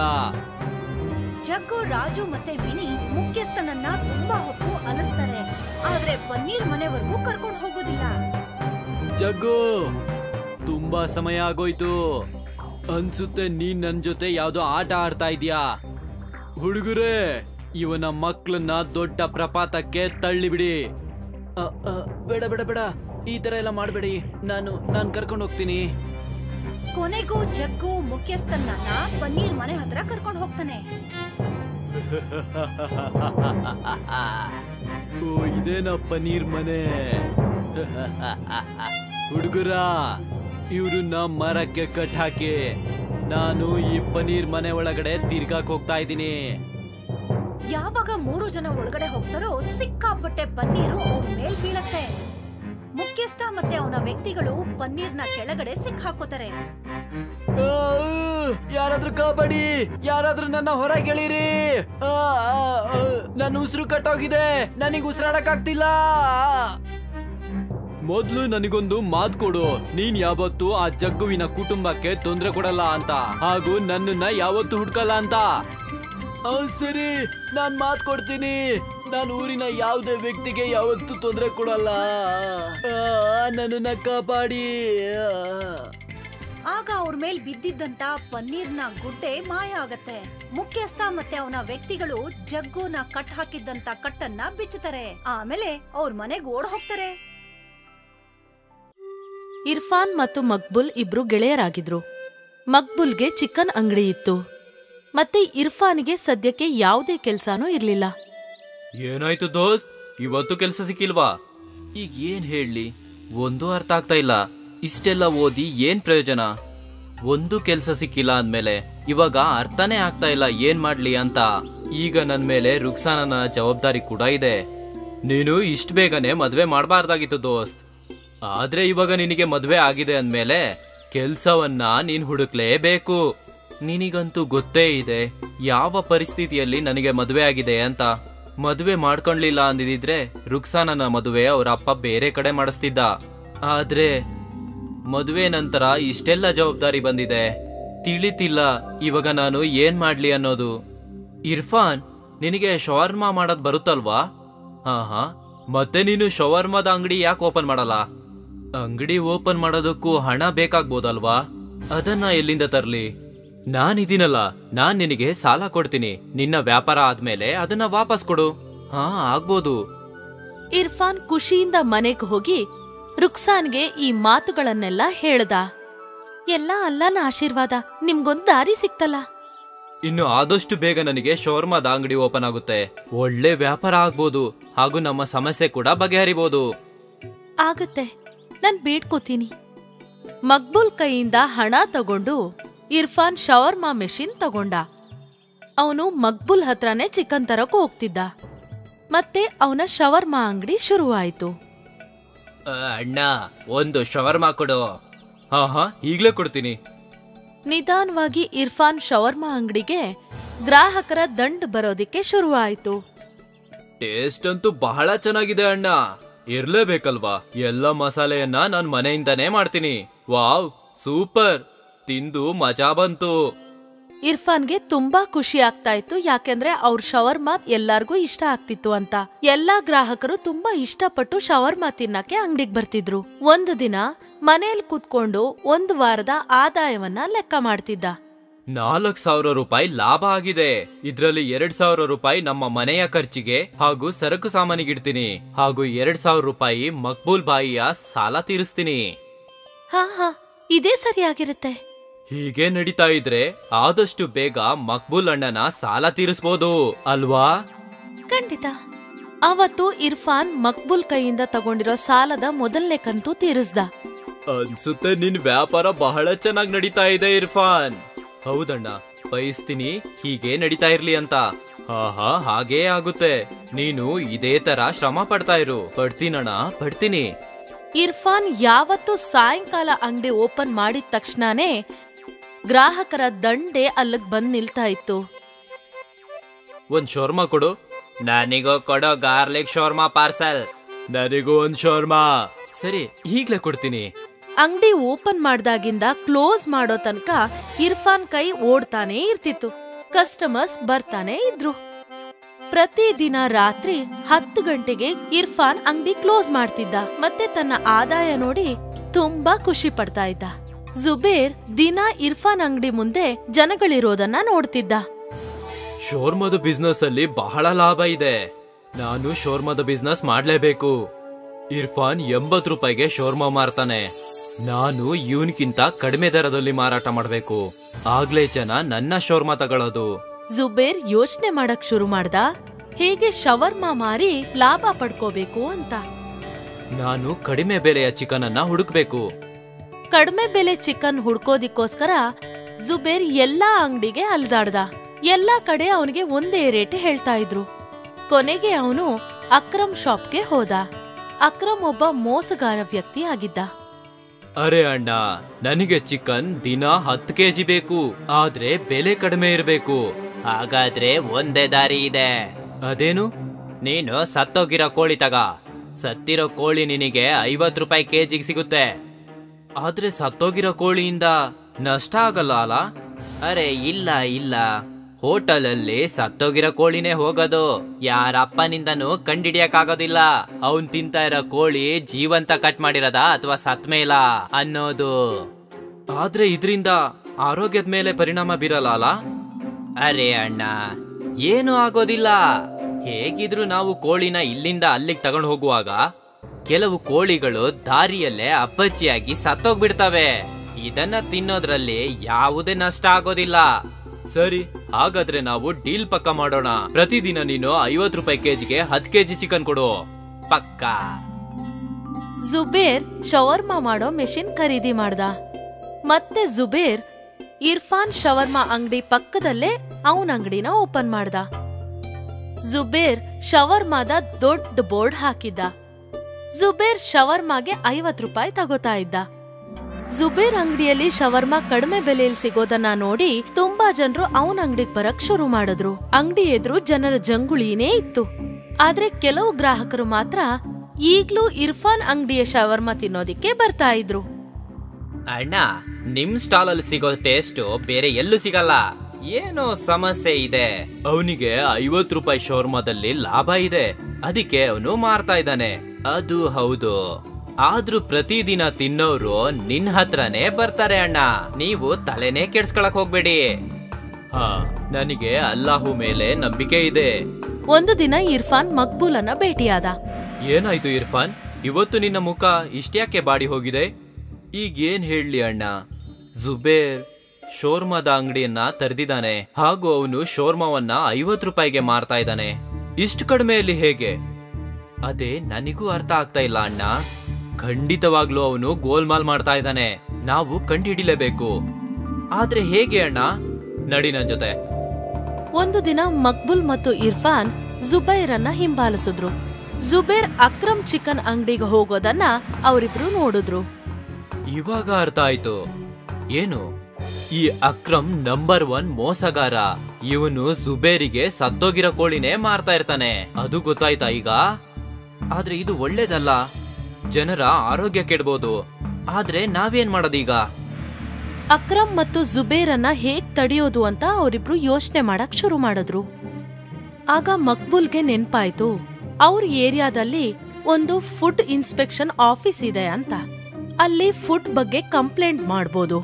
ಜಗ್ಗು ರಾಜು ಮತ್ತೆ ಮಿನಿ ಮುಖ್ಯಸ್ಥನನ್ನ ತುಂಬಾ ಹೊತ್ತು ಅಲಿಸ್ತಾರೆ ಆದ್ರೆ ಪನ್ನೀರ್ ಮನೆವರೆಗೂ ಕರ್ಕೊಂಡು ಹೋಗೋದಿಲ್ಲ ಜಗ್ಗು ತುಂಬಾ ಸಮಯ ಆಗೋಯ್ತು ಅನ್ಸುತ್ತೆ ನೀನ್ ನನ್ ಜೊತೆ ಯಾವ್ದೋ ಆಟ ಆಡ್ತಾ ಇದೀಯಾ ಹುಡುಗರೇ ಇವನ ಮಕ್ಳನ್ನ ದೊಡ್ಡ ಪ್ರಪಾತಕ್ಕೆ ತಳ್ಳಿಬಿಡಿ ಅ, ಅ, ಬೇಡ ಬೇಡ ಬೇಡ ಈ ತರ ಎಲ್ಲ ಮಾಡ್ಬೇಡಿ ನಾನು ನಾನ್ ಕರ್ಕೊಂಡು ಹೋಗ್ತೀನಿ ಕೊನೆಗೂ ಜಗ್ಗು ಮುಖ್ಯಸ್ಥನ್ನ ಪನ್ನೀರ್ ಮನೆ ಹತ್ರ ಕರ್ಕೊಂಡು ಹೋಗ್ತಾನೆ ಓ ಇದೇನ ಪನೀರ್ ಮನೆ ಹುಡುಗರ ಇವ್ರನ್ನ ಮರಕ್ಕೆ ಕಟ್ ಹಾಕಿ ನಾನು ಈ ಪನೀರ್ ಮನೆ ಒಳಗಡೆ ತಿರ್ಗಾಕ್ ಹೋಗ್ತಾ ಇದ್ದೀನಿ ಯಾವಾಗ ಮೂರು ಜನ ಒಳಗಡೆ ಹೋಗ್ತಾರೋ ಸಿಕ್ಕಾಪಟ್ಟೆ ಪನ್ನೀರು ಅವ್ರ ಮೇಲ್ ಬೀಳತ್ತೆ ಮುಖ್ಯಸ್ಥ ಮತ್ತೆ ಅವನ ವ್ಯಕ್ತಿಗಳು ಪನ್ನೀರ್ನ ಕೆಳಗಡೆ ಸಿಕ್ಕಾಕೋತಾರೆ ಆ, ಯಾರಾದ್ರೂ ಕಾಪಾಡಿ ಯಾರಾದ್ರೂ ನನ್ನ ಹೊರಗೆ ಎಳೀರಿ ಆ, ಆ, ಆ, ನನ್ನ ಉಸಿರು ಕಟ್ಟೋಗಿದೆ ನನಗೆ ಉಸಿರಾಡಕ್ ಆಗ್ತಿಲ್ಲ ಮೊದ್ಲು ನನಗೊಂದು ಮಾತ್ ಕೊಡು ನೀನ್ ಯಾವತ್ತು ಆ ಜಗ್ಗುವಿನ ಕುಟುಂಬಕ್ಕೆ ತೊಂದರೆ ಕೊಡಲ್ಲ ಅಂತ ಹಾಗೂ ನನ್ನನ್ನ ಯಾವತ್ತು ಹುಡ್ಕಲ್ಲ ಅಂತ ಆ, ಸರಿ ನಾನ್ ಮಾತ್ ಕೊಡ್ತೀನಿ ನಾನು ಊರಿನ ಯಾವುದೇ ವ್ಯಕ್ತಿಗೆ ಯಾವತ್ತೂ ತೊಂದರೆ ಕೊಡಲ್ಲ ಆ, ನನ್ನನ್ನ ಕಾಪಾಡಿ ಆ. ಆಗ ಅವ್ರ ಮೇಲ್ ಬಿದ್ದಿದ್ದಂತ ಪನ್ನೀರ್ನ ಗುಡ್ಡೆ ಮಾಯ ಆಗತ್ತೆ ಮುಖ್ಯಸ್ಥ ಮತ್ತೆ ಅವನ ವ್ಯಕ್ತಿಗಳು ಜಗ್ಗುನ ಕಟ್ ಹಾಕಿದ್ದಂತ ಕಟ್ಟನ್ನ ಬಿಚ್ಚುತ್ತಾರೆ ಆಮೇಲೆ ಅವ್ರ ಮನೆಗ್ ಓಡ್ ಹೋಗ್ತಾರೆ ಇರ್ಫಾನ್ ಮತ್ತು ಮಕ್ಬುಲ್ ಇಬ್ರು ಗೆಳೆಯರಾಗಿದ್ರು ಮಕ್ಬುಲ್ಗೆ ಚಿಕನ್ ಅಂಗಡಿ ಇತ್ತು ಮತ್ತೆ ಇರ್ಫಾನ್ಗೆ ಸದ್ಯಕ್ಕೆ ಯಾವುದೇ ಕೆಲ್ಸಾನೂ ಇರ್ಲಿಲ್ಲ ಏನಾಯ್ತು ದೋಸ್ತ್ ಇವತ್ತು ಕೆಲಸ ಸಿಕ್ಕಿಲ್ವಾ ಈಗ ಏನ್ ಹೇಳಿ ಒಂದು ಅರ್ಥ ಆಗ್ತಾ ಇಲ್ಲ ಇಷ್ಟೆಲ್ಲ ಓದಿ ಏನ್ ಪ್ರಯೋಜನ ಒಂದು ಕೆಲಸ ಸಿಕ್ಕಿಲ್ಲ ಅಂದ್ಮೇಲೆ ಇವಾಗ ಅರ್ಥನೇ ಆಗ್ತಾ ಇಲ್ಲ ಏನ್ ಮಾಡ್ಲಿ ಅಂತ ಈಗ ನನ್ ಮೇಲೆ ರುಕ್ಸಾನನ ಜವಾಬ್ದಾರಿ ಕೂಡ ಇದೆ ನೀನು ಇಷ್ಟ ಬೇಗನೆ ಮದ್ವೆ ಮಾಡಬಾರ್ದಾಗಿತ್ತು ದೋಸ್ತ್ ಆದ್ರೆ ಇವಾಗ ನಿನಗೆ ಮದ್ವೆ ಆಗಿದೆ ಅಂದ್ಮೇಲೆ ಕೆಲ್ಸವನ್ನ ನೀನ್ ಹುಡುಕ್ಲೇಬೇಕು ನಿನಗಂತೂ ಗೊತ್ತೇ ಇದೆ ಯಾವ ಪರಿಸ್ಥಿತಿಯಲ್ಲಿ ನನಗೆ ಮದ್ವೆ ಆಗಿದೆ ಅಂತ ಮದ್ವೆ ಮಾಡ್ಕೊಂಡ್ಲಿಲ್ಲ ಅಂದಿದ್ರೆ ರುಕ್ಸಾನನ ಮದುವೆ ಅವ್ರ ಅಪ್ಪ ಬೇರೆ ಕಡೆ ಮಾಡಿಸ್ತಿದ್ದ ಆದ್ರೆ ಮದುವೆ ನಂತರ ಇಷ್ಟೆಲ್ಲ ಜವಾಬ್ದಾರಿ ಬಂದಿದೆ ತಿಳಿತಿಲ್ಲ ಇವಾಗ ನಾನು ಏನ್ ಮಾಡ್ಲಿ ಅನ್ನೋದು ಇರ್ಫಾನ್ ನಿನಗೆ ಶವರ್ಮಾ ಮಾಡೋದ್ ಬರುತ್ತಲ್ವಾ ಹಾ ಹಾ ಮತ್ತೆ ನೀನು ಶವರ್ಮಾದ ಅಂಗಡಿ ಯಾಕೆ ಓಪನ್ ಮಾಡಲ್ಲ ಅಂಗಡಿ ಓಪನ್ ಮಾಡೋದಕ್ಕೂ ಹಣ ಬೇಕಾಗ್ಬೋದಲ್ವಾ ಅದನ್ನ ಎಲ್ಲಿಂದ ತರ್ಲಿ ನಾನಿದ್ದೀನಲ್ಲ ನಾನ್ ನಿನಗೆ ಸಾಲ ಕೊಡ್ತೀನಿ ನಿನ್ನ ವ್ಯಾಪಾರ ಆದ್ಮೇಲೆ ಅದನ್ನ ವಾಪಸ್ ಕೊಡು ಹಾ ಆಗ್ಬೋದು ಇರ್ಫಾನ್ ಖುಷಿಯಿಂದ ಮನೆಗೆ ಹೋಗಿ ರುಕ್ಸಾನ್ಗೆ ಈ ಮಾತುಗಳನ್ನೆಲ್ಲ ಹೇಳ್ದ ಎಲ್ಲ ಅಲ್ಲನ ಆಶೀರ್ವಾದ ನಿಮ್ಗೊಂದ್ ದಾರಿ ಸಿಕ್ತಲ್ಲ ಇನ್ನು ಆದಷ್ಟು ಬೇಗ ನನಗೆ ಶೋರ್ಮಾದ ಅಂಗಡಿ ಓಪನ್ ಆಗುತ್ತೆ ಒಳ್ಳೆ ವ್ಯಾಪಾರ ಆಗ್ಬೋದು ಹಾಗೂ ನಮ್ಮ ಸಮಸ್ಯೆ ಕೂಡ ಬಗೆಹರಿಬಹುದು ಆಗತ್ತೆ ನಾನ್ ಬೇಡ್ಕೋತೀನಿ ಮಕ್ಬೂಲ್ ಕೈಯಿಂದ ಹಣ ತಗೊಂಡು ಇರ್ಫಾನ್ ಶವರ್ಮಾ ಮೆಷಿನ್ ತಗೊಂಡ ಅವನು ಮಕ್ಬುಲ್ ಹತ್ರನೇ ಚಿಕನ್ ತರಕ್ ಹೋಗ್ತಿದ್ದ ಮತ್ತೆ ಅವನ ಶವರ್ಮಾ ಅಂಗಡಿ ಶುರುವಾಯ್ತು ಅಣ್ಣ ಒಂದು ಶವರ್ಮಾ ಕೊಡು ಹಾ ಹಾ ಈಗ್ಲೇ ಕೊಡ್ತೀನಿ ನಿಧಾನವಾಗಿ ಇರ್ಫಾನ್ ಶವರ್ಮಾ ಅಂಗಡಿಗೆ ಗ್ರಾಹಕರ ದಂಡ್ ಬರೋದಿಕ್ಕೆ ಶುರುವಾಯ್ತು ಟೇಸ್ಟ್ ಅಂತೂ ಬಹಳ ಚೆನ್ನಾಗಿದೆ ಅಣ್ಣ ಇರ್ಲೇಬೇಕಲ್ವಾ ಎಲ್ಲ ಮಸಾಲೆಯನ್ನ ನಾನ್ ಮನೆಯಿಂದಾನೇ ಮಾಡ್ತೀನಿ ವಾವ್ ಸೂಪರ್ ತಿಂದು ಮಜಾ ಬಂತು ಇರ್ಫಾನ್ಗೆ ತುಂಬಾ ಖುಷಿ ಆಗ್ತಾ ಇತ್ತು ಯಾಕೆಂದ್ರೆ ಅವ್ರ ಶವರ್ಮಾ ಎಲ್ಲಾರ್ಗೂ ಇಷ್ಟ ಆಗ್ತಿತ್ತು ಅಂತ ಎಲ್ಲಾ ಗ್ರಾಹಕರು ತುಂಬಾ ಇಷ್ಟಪಟ್ಟು ಶವರ್ಮಾ ತಿನ್ನಕ್ಕೆ ಅಂಗಡಿಗೆ ಬರ್ತಿದ್ರು ಒಂದು ದಿನ ಮನೇಲಿ ಕೂತ್ಕೊಂಡು ಒಂದು ವಾರದ ಆದಾಯವನ್ನ ಲೆಕ್ಕ ಮಾಡ್ತಿದ್ದ ನಾಲ್ಕ್ ಸಾವಿರ ರೂಪಾಯಿ ಲಾಭ ಆಗಿದೆ ಇದ್ರಲ್ಲಿ ಎರಡ್ ಸಾವಿರ ರೂಪಾಯಿ ನಮ್ಮ ಮನೆಯ ಖರ್ಚಿಗೆ ಹಾಗೂ ಸರಕು ಸಾಮಾನಿಗಿಡ್ತೀನಿ ಹಾಗೂ ಎರಡ್ ಸಾವಿರ ರೂಪಾಯಿ ಮಕ್ಬೂಲ್ ಬಾಯಿಯ ಸಾಲ ತೀರಿಸ್ತೀನಿ ಹಾ ಹಾ ಇದೇ ಸರಿಯಾಗಿರುತ್ತೆ ಹೀಗೆ ನಡೀತಾ ಇದ್ರೆ ಆದಷ್ಟು ಬೇಗ ಮಕ್ಬೂಲ್ ಅಣ್ಣನ ಸಾಲ ತೀರಿಸ್ಬೋದು ಅಲ್ವಾ ಖಂಡಿತ ಅವತ್ತು ಇರ್ಫಾನ್ ಮಕ್ಬುಲ್ ಕೈಯಿಂದ ತಗೊಂಡಿರೋ ಸಾಲದ ಮೊದಲನೇ ಕಂತು ತೀರಿಸ್ದ ಅನ್ಸುತ್ತೆ ನಿನ್ ವ್ಯಾಪಾರ ಬಹಳ ಚೆನ್ನಾಗಿ ನಡೀತಾ ಇದೆ ಇರ್ಫಾನ್ ಹೌದಣ್ಣ ಬಯಸ್ತೀನಿ ಹೀಗೆ ನಡೀತಾ ಇರ್ಲಿ ಅಂತ ಹಾ ಹಾ ಹಾಗೇ ಆಗುತ್ತೆ ನೀನು ಇದೇ ತರ ಶ್ರಮ ಪಡ್ತಾ ಇರು ಪಡ್ತೀನಣ್ಣ ಪಡ್ತೀನಿ ಇರ್ಫಾನ್ ಯಾವತ್ತು ಸಾಯಂಕಾಲ ಅಂಗಡಿ ಓಪನ್ ಮಾಡಿದ ತಕ್ಷಣನೇ ಗ್ರಾಹಕರ ದಂಡೆ ಅಲ್ಲಿಗ್ ಬಂದ್ ನಿಲ್ತಾ ಇತ್ತು ಒಂದ್ ಶೋರ್ಮಾ ಕೊಡು ನನಗೂ ಕೊಡೋ ಗಾರ್ಲಿಕ್ ಶೋರ್ಮಾ ಪಾರ್ಸಲ್ ನನಗೂ ಒಂದ್ ಶೋರ್ಮಾ ಸರಿ ಈಗ್ಲೇ ಕೊಡ್ತೀನಿ ಅಂಗಡಿ ಓಪನ್ ಮಾಡ್ದಾಗಿಂದ ಕ್ಲೋಸ್ ಮಾಡೋ ತನಕ ಇರ್ಫಾನ್ ಕೈ ಓಡ್ತಾನೇ ಇರ್ತಿತ್ತು ಕಸ್ಟಮರ್ಸ್ ಬರ್ತಾನೆ ಇದ್ರು ಪ್ರತಿದಿನ ರಾತ್ರಿ ಹತ್ತು ಗಂಟೆಗೆ ಇರ್ಫಾನ್ ಅಂಗಡಿ ಕ್ಲೋಸ್ ಮಾಡ್ತಿದ್ದ ಮತ್ತೆ ತನ್ನ ಆದಾಯ ನೋಡಿ ತುಂಬಾ ಖುಷಿ ಪಡ್ತಾ ಇದ್ದ ಜುಬೇರ್ ದಿನ ಇರ್ಫಾನ್ ಅಂಗಡಿ ಮುಂದೆ ಜನಗಳಿರೋದನ್ನ ನೋಡ್ತಿದ್ದ ಶೋರ್ಮದ ಬಿಸ್ನೆಸ್ ಅಲ್ಲಿ ಬಹಳ ಲಾಭ ಇದೆ ನಾನು ಶೋರ್ಮದ ಬಿಸ್ನೆಸ್ ಮಾಡ್ಲೇಬೇಕು ಇರ್ಫಾನ್ ಎಂಬತ್ ರೂಪಾಯಿಗೆ ಶೋರ್ಮಾ ಮಾರ್ತಾನೆ ನಾನು ಇವನ್ಕಿಂತ ಕಡಿಮೆ ದರದಲ್ಲಿ ಮಾರಾಟ ಮಾಡ್ಬೇಕು ಆಗ್ಲೇ ಜನ ನನ್ನ ಶೋರ್ಮಾ ತಗೊಳ್ಳೋದು ಜುಬೇರ್ ಯೋಚನೆ ಮಾಡಕ್ ಶುರು ಮಾಡ್ದ ಹೇಗೆ ಶವರ್ಮಾ ಮಾರಿ ಲಾಭ ಪಡ್ಕೋಬೇಕು ಅಂತ ನಾನು ಕಡಿಮೆ ಬೆಲೆಯ ಚಿಕನ್ ಅನ್ನ ಹುಡುಕ್ಬೇಕು ಕಡಿಮೆ ಬೆಲೆ ಚಿಕನ್ ಹುಡ್ಕೋದಿಕ್ಕೋಸ್ಕರ ಜುಬೇರ್ ಎಲ್ಲಾ ಅಂಗಡಿಗೆ ಅಲ್ದಾಡ್ದ ಎಲ್ಲಾ ಕಡೆ ಅವನಿಗೆ ಒಂದೇ ರೇಟ್ ಹೇಳ್ತಾ ಇದ್ರು ಕೊನೆಗೆ ಅವನು ಅಕ್ರಮ್ ಶಾಪ್ಗೆ ಹೋದ ಅಕ್ರಮ್ ಒಬ್ಬ ಮೋಸಗಾರ ವ್ಯಕ್ತಿ ಆಗಿದ್ದ ಅರೆ ಅಣ್ಣ ನನಗೆ ಚಿಕನ್ ದಿನ ಹತ್ತು ಕೆಜಿ ಬೇಕು ಆದ್ರೆ ಬೆಲೆ ಕಡಿಮೆ ಇರಬೇಕು ಹಾಗಾದ್ರೆ ಒಂದೇ ದಾರಿ ಇದೆ ಅದೇನು ನೀನು ಸತ್ತೋಗಿರೋ ಕೋಳಿ ತಗ ಸತ್ತಿರೋ ಕೋಳಿ ನಿನಗೆ ಐವತ್ ರೂಪಾಯಿ ಕೆಜಿಗೆ ಸಿಗುತ್ತೆ ಆದ್ರೆ ಸತ್ತೋಗಿರೋ ಕೋಳಿಯಿಂದ ನಷ್ಟ ಆಗಲ್ಲ ಅಲ್ಲ ಅರೆ ಇಲ್ಲ ಇಲ್ಲ ಹೋಟೆಲಲ್ಲಿ ಸತ್ತೋಗಿರೋ ಕೋಳಿನೇ ಹೋಗೋದು ಯಾರಪ್ಪನಿಂದನೂ ಕಂಡಿಡಿಯಕ್ಕಾಗೋದಿಲ್ಲ ಅವನ್ ತಿಂತಾ ಇರೋ ಕೋಳಿ ಜೀವಂತ ಕಟ್ ಮಾಡಿರೋದ ಅಥವಾ ಸತ್ ಮೇಲ ಅನ್ನೋದು ಆದ್ರೆ ಇದರಿಂದ ಆರೋಗ್ಯದ ಮೇಲೆ ಪರಿಣಾಮ ಬೀರಲ್ಲ ಅಲ್ಲ ಅರೆ ಅಣ್ಣ ಏನು ಆಗೋದಿಲ್ಲ ಹೇಗಿದ್ರು ನಾವು ಕೋಳಿನ ಇಲ್ಲಿಂದ ಅಲ್ಲಿಗೆ ತಗೊಂಡು ಹೋಗುವಾಗ ಕೆಲವು ಕೋಳಿಗಳು ದಾರಿಯಲ್ಲೇ ಅಪ್ಪಚ್ಚಿಯಾಗಿ ಸತ್ತೋಗ್ಬಿಡ್ತವೆ ಇದನ್ನ ತಿನ್ನೋದ್ರಲ್ಲಿ ಯಾವುದೇ ನಷ್ಟ ಆಗೋದಿಲ್ಲ ಸರಿ ಹಾಗಾದ್ರೆ ನಾವು ಡೀಲ್ ಪಕ್ಕ ಮಾಡೋಣ ಪ್ರತಿದಿನ ನೀನು ಐವತ್ ರೂಪಾಯಿ ಕೆಜಿಗೆ ಹತ್ ಕೆಜಿ ಚಿಕನ್ ಕೊಡು ಪಕ್ಕ ಜುಬೇರ್ ಶವರ್ಮಾ ಮಾಡೋ ಮೆಷಿನ್ ಖರೀದಿ ಮಾಡ್ದ ಮತ್ತೆ ಜುಬೇರ್ ಇರ್ಫಾನ್ ಶವರ್ಮಾ ಅಂಗಡಿ ಪಕ್ಕದಲ್ಲೇ ಅವನ ಅಂಗಡಿನ ಓಪನ್ ಮಾಡ್ದ ಜುಬೇರ್ ಶವರ್ಮಾದ ದೊಡ್ಡ ಬೋರ್ಡ್ ಹಾಕಿದ್ದ ಜುಬೇರ್ ಶವರ್ಮಾಗೆ ಐವತ್ ರೂಪಾಯಿ ತಗೋತಾ ಇದ್ದ ಜುಬೇರ್ ಅಂಗಡಿಯಲ್ಲಿ ಶವರ್ಮಾ ಕಡಿಮೆ ಬೆಲೆಯಲ್ಲಿ ಸಿಗೋದನ್ನ ನೋಡಿ ತುಂಬಾ ಜನರು ಅವನ ಅಂಗಡಿಗೆ ಬರಕ್ ಶುರು ಮಾಡಿದ್ರು ಅಂಗಡಿ ಎದುರು ಜನರ ಜಂಗುಳಿನೇ ಇತ್ತು ಆದ್ರೆ ಕೆಲವು ಗ್ರಾಹಕರು ಮಾತ್ರ ಈಗ್ಲೂ ಇರ್ಫಾನ್ ಅಂಗಡಿಯ ಶವರ್ಮಾ ತಿನ್ನೋದಿಕ್ಕೆ ಬರ್ತಾ ಇದ್ರು ಅಣ್ಣ ನಿಮ್ ಸ್ಟಾಲ್ ಅಲ್ಲಿ ಸಿಗೋ ಟೇಸ್ಟ್ ಬೇರೆ ಎಲ್ಲೂ ಸಿಗಲ್ಲ ಏನೋ ಸಮಸ್ಯೆ ಇದೆ ಅವನಿಗೆ ಐವತ್ ರೂಪಾಯಿ ಶೋರ್ಮಾದಲ್ಲಿ ಲಾಭ ಇದೆ ಅದಕ್ಕೆ ಅವನು ಮಾರ್ತಾ ಇದ್ದಾನೆ ಅದು ಹೌದು ಆದ್ರೂ ಪ್ರತಿದಿನ ತಿನ್ನೋರು ನಿನ್ ಹತ್ರನೇ ಬರ್ತಾರೆ ಅಣ್ಣ ನೀವು ತಲೆನೇ ಕೆಡ್ಸ್ಕೊಳಕ್ ಹೋಗ್ಬೇಡಿ ಹಾ ನನಗೆ ಅಲ್ಲಾಹು ಮೇಲೆ ನಂಬಿಕೆ ಇದೆ ಒಂದು ದಿನ ಇರ್ಫಾನ್ ಮಕ್ಬೂಲನ್ನ ಭೇಟಿಯಾದ ಏನಾಯ್ತು ಇರ್ಫಾನ್ ಇವತ್ತು ನಿನ್ನ ಮುಖ ಇಷ್ಟ್ಯಾಕೆ ಬಾಡಿ ಹೋಗಿದೆ ಈಗ ಏನ್ ಹೇಳಲಿ ಅಣ್ಣ ಜುಬೇರ್ ಶೋರ್ಮಾದ ಅಂಗಡಿಯನ್ನ ತೆರೆದಿದ್ದಾನೆ ಹಾಗೂ ಅವನು ಶೋರ್ಮಾವನ್ನ ಐವತ್ ರೂಪಾಯಿಗೆ ಮಾರ್ತಾ ಇದ್ದಾನೆ ಇಷ್ಟು ಕಡಿಮೆಯಲ್ಲಿ ಹೇಗೆ ಅದೇ ನನಗೂ ಅರ್ಥ ಆಗ್ತಾ ಇಲ್ಲ ಅಣ್ಣ ಖಂಡಿತವಾಗ್ಲೂ ಅವನು ಗೋಲ್ಮಾಲ್ ಮಾಡ್ತಾ ಇದ್ದಾನೆ ನಾವು ಕಂಡುಹಿಡಿಲೇಬೇಕು ಆದ್ರೆ ಹೇಗೆ ಅಣ್ಣ ನಡಿ ನನ್ ಜೊತೆ ಒಂದು ದಿನ ಮಕ್ಬುಲ್ ಮತ್ತು ಇರ್ಫಾನ್ ಜುಬೈರನ್ನ ಹಿಂಬಾಲಿಸಿದ್ರು ಜುಬೇರ್ ಅಕ್ರಮ್ ಚಿಕನ್ ಅಂಗಡಿಗೆ ಹೋಗೋದನ್ನ ಅವರಿಬ್ರು ನೋಡಿದ್ರು ಇವಾಗ ಅರ್ಥ ಆಯ್ತು ಏನು ಈ ಅಕ್ರಮ್ ನಂಬರ್ ಒನ್ ಮೋಸಗಾರ ಇವನು ಜುಬೇರಿಗೆ ಸತ್ತೋಗಿರೋ ಕೋಳಿನೇ ಮಾರ್ತಾ ಇರ್ತಾನೆ ಅದು ಗೊತ್ತಾಯ್ತಾ ಈಗ ಆದ್ರೆ ಇದು ಒಳ್ಳೇದಲ್ಲ ಜನರ ಆರೋಗ್ಯ ಕೆಡ್ಬೋದು ಆದ್ರೆ ನಾವೇನ್ ಮಾಡೋದೀಗ ಅಕ್ರಮ್ ಮತ್ತು ಜುಬೇರನ್ನ ಹೇಗ್ ತಡೆಯೋದು ಅಂತ ಅವರಿಬ್ರು ಯೋಚನೆ ಮಾಡಕ್ ಶುರು ಮಾಡಿದ್ರು ಆಗ ಮಕ್ಬುಲ್ಗೆ ನೆನ್ಪಾಯ್ತು ಅವ್ರ ಏರಿಯಾದಲ್ಲಿ ಒಂದು ಫುಡ್ ಇನ್ಸ್ಪೆಕ್ಷನ್ ಆಫೀಸ್ ಇದೆ ಅಂತ ಅಲ್ಲಿ ಫುಡ್ ಬಗ್ಗೆ ಕಂಪ್ಲೇಂಟ್ ಮಾಡ್ಬೋದು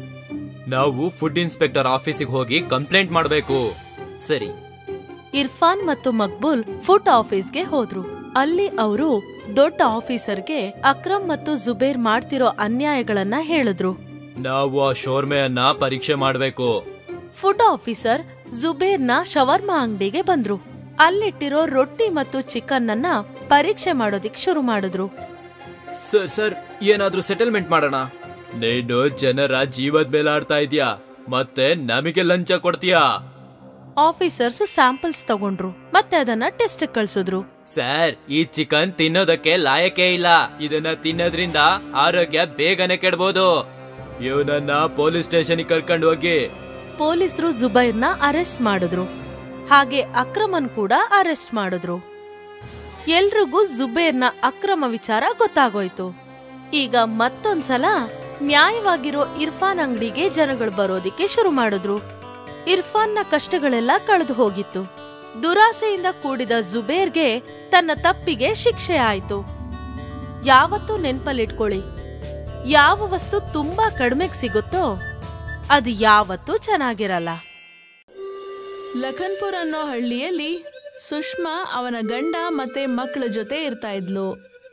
ನಾವು ಫುಡ್ ಇನ್ಸ್ಪೆಕ್ಟರ್ ಆಫೀಸಿಗೆ ಹೋಗಿ ಕಂಪ್ಲೇಂಟ್ ಮಾಡ್ಬೇಕು ಸರಿ ಇರ್ಫಾನ್ ಮತ್ತು ಮಕ್ಬುಲ್ ಫುಡ್ ಆಫೀಸ್ಗೆ ಹೋದ್ರು ಅಲ್ಲಿ ಅವರು ದೊಡ್ಡ ಆಫೀಸರ್ಗೆ ಅಕ್ರಮ್ ಮತ್ತು ಜುಬೇರ್ ಮಾಡ್ತಿರೋ ಅನ್ಯಾಯಗಳನ್ನ ಹೇಳಿದ್ರು ನಾವು ಆ ಶೋರ್ಮೆಯನ್ನ ಪರೀಕ್ಷೆ ಮಾಡ್ಬೇಕು ಫುಡ್ ಆಫೀಸರ್ ಜುಬೇರ್ನ ಶವರ್ಮಾ ಅಂಗಡಿಗೆ ಬಂದ್ರು ಅಲ್ಲಿಟ್ಟಿರೋ ರೊಟ್ಟಿ ಮತ್ತು ಚಿಕನ್ ಅನ್ನ ಪರೀಕ್ಷೆ ಮಾಡೋದಿಕ್ ಶುರು ಮಾಡಿದ್ರು ಸರ್ ಸರ್ ಏನಾದ್ರೂ ಸೆಟಲ್ಮೆಂಟ್ ಮಾಡೋಣ ನೀನು ಜನರ ಜೀವದ ಮೇಲೆ ಆಡ್ತಾ ಇದೀಯಾ ಮತ್ತೆ ನಮಗೆ ಲಂಚ ಕೊಡ್ತೀಯಾ ಆಫೀಸರ್ಸ್ ಸ್ಯಾಂಪಲ್ಸ್ ತಗೊಂಡ್ರು ಮತ್ತೆ ಅದನ್ನ ಟೆಸ್ಟ್ ಕಳ್ಸಿದ್ರು ಸರ್ ಈ ಚಿಕನ್ ತಿನ್ನೋದಕ್ಕೆ ಲಾಯಕೇ ಇಲ್ಲ ಇದನ್ನ ತಿನ್ನೋದ್ರಿಂದ ಆರೋಗ್ಯ ಬೇಗನೆ ಕೆಡ್ಬೋದು ಇವನನ್ನ ಪೊಲೀಸ್ ಸ್ಟೇಷನ್ ಕರ್ಕೊಂಡು ಹೋಗಿ ಪೊಲೀಸರು ಜುಬೈರ್ನ ಅರೆಸ್ಟ್ ಮಾಡಿದ್ರು ಹಾಗೆ ಅಕ್ರಮನ್ ಕೂಡ ಅರೆಸ್ಟ್ ಮಾಡಿದ್ರು ಎಲ್ರಿಗೂ ಜುಬೇರ್ನ ಅಕ್ರಮ ವಿಚಾರ ಗೊತ್ತಾಗೋಯ್ತು ಈಗ ಮತ್ತೊಂದ್ಸಲ ನ್ಯಾಯವಾಗಿರೋ ಇರ್ಫಾನ್ ಅಂಗಡಿಗೆ ಜನಗಳು ಬರೋದಿಕ್ಕೆ ಶುರು ಮಾಡಿದ್ರು ಇರ್ಫಾನ್ನ ಕಷ್ಟಗಳೆಲ್ಲ ಕಳೆದು ಹೋಗಿತ್ತು ದುರಾಸೆಯಿಂದ ಕೂಡಿದ ಜುಬೇರ್ಗೆ ತನ್ನ ತಪ್ಪಿಗೆ ಶಿಕ್ಷೆ ಆಯ್ತು ಯಾವತ್ತೂ ನೆನ್ಪಲ್ಲಿಟ್ಕೊಳ್ಳಿ ಯಾವ ವಸ್ತು ತುಂಬಾ ಕಡಿಮೆಗ್ ಸಿಗುತ್ತೋ ಅದು ಯಾವತ್ತೂ ಚೆನ್ನಾಗಿರಲ್ಲ ಲಖನ್ಪುರ್ ಅನ್ನೋ ಹಳ್ಳಿಯಲ್ಲಿ ಸುಷ್ಮಾ ಅವನ ಗಂಡ ಮತ್ತೆ ಮಕ್ಕಳ ಜೊತೆ ಇರ್ತಾ ಇದ್ಲು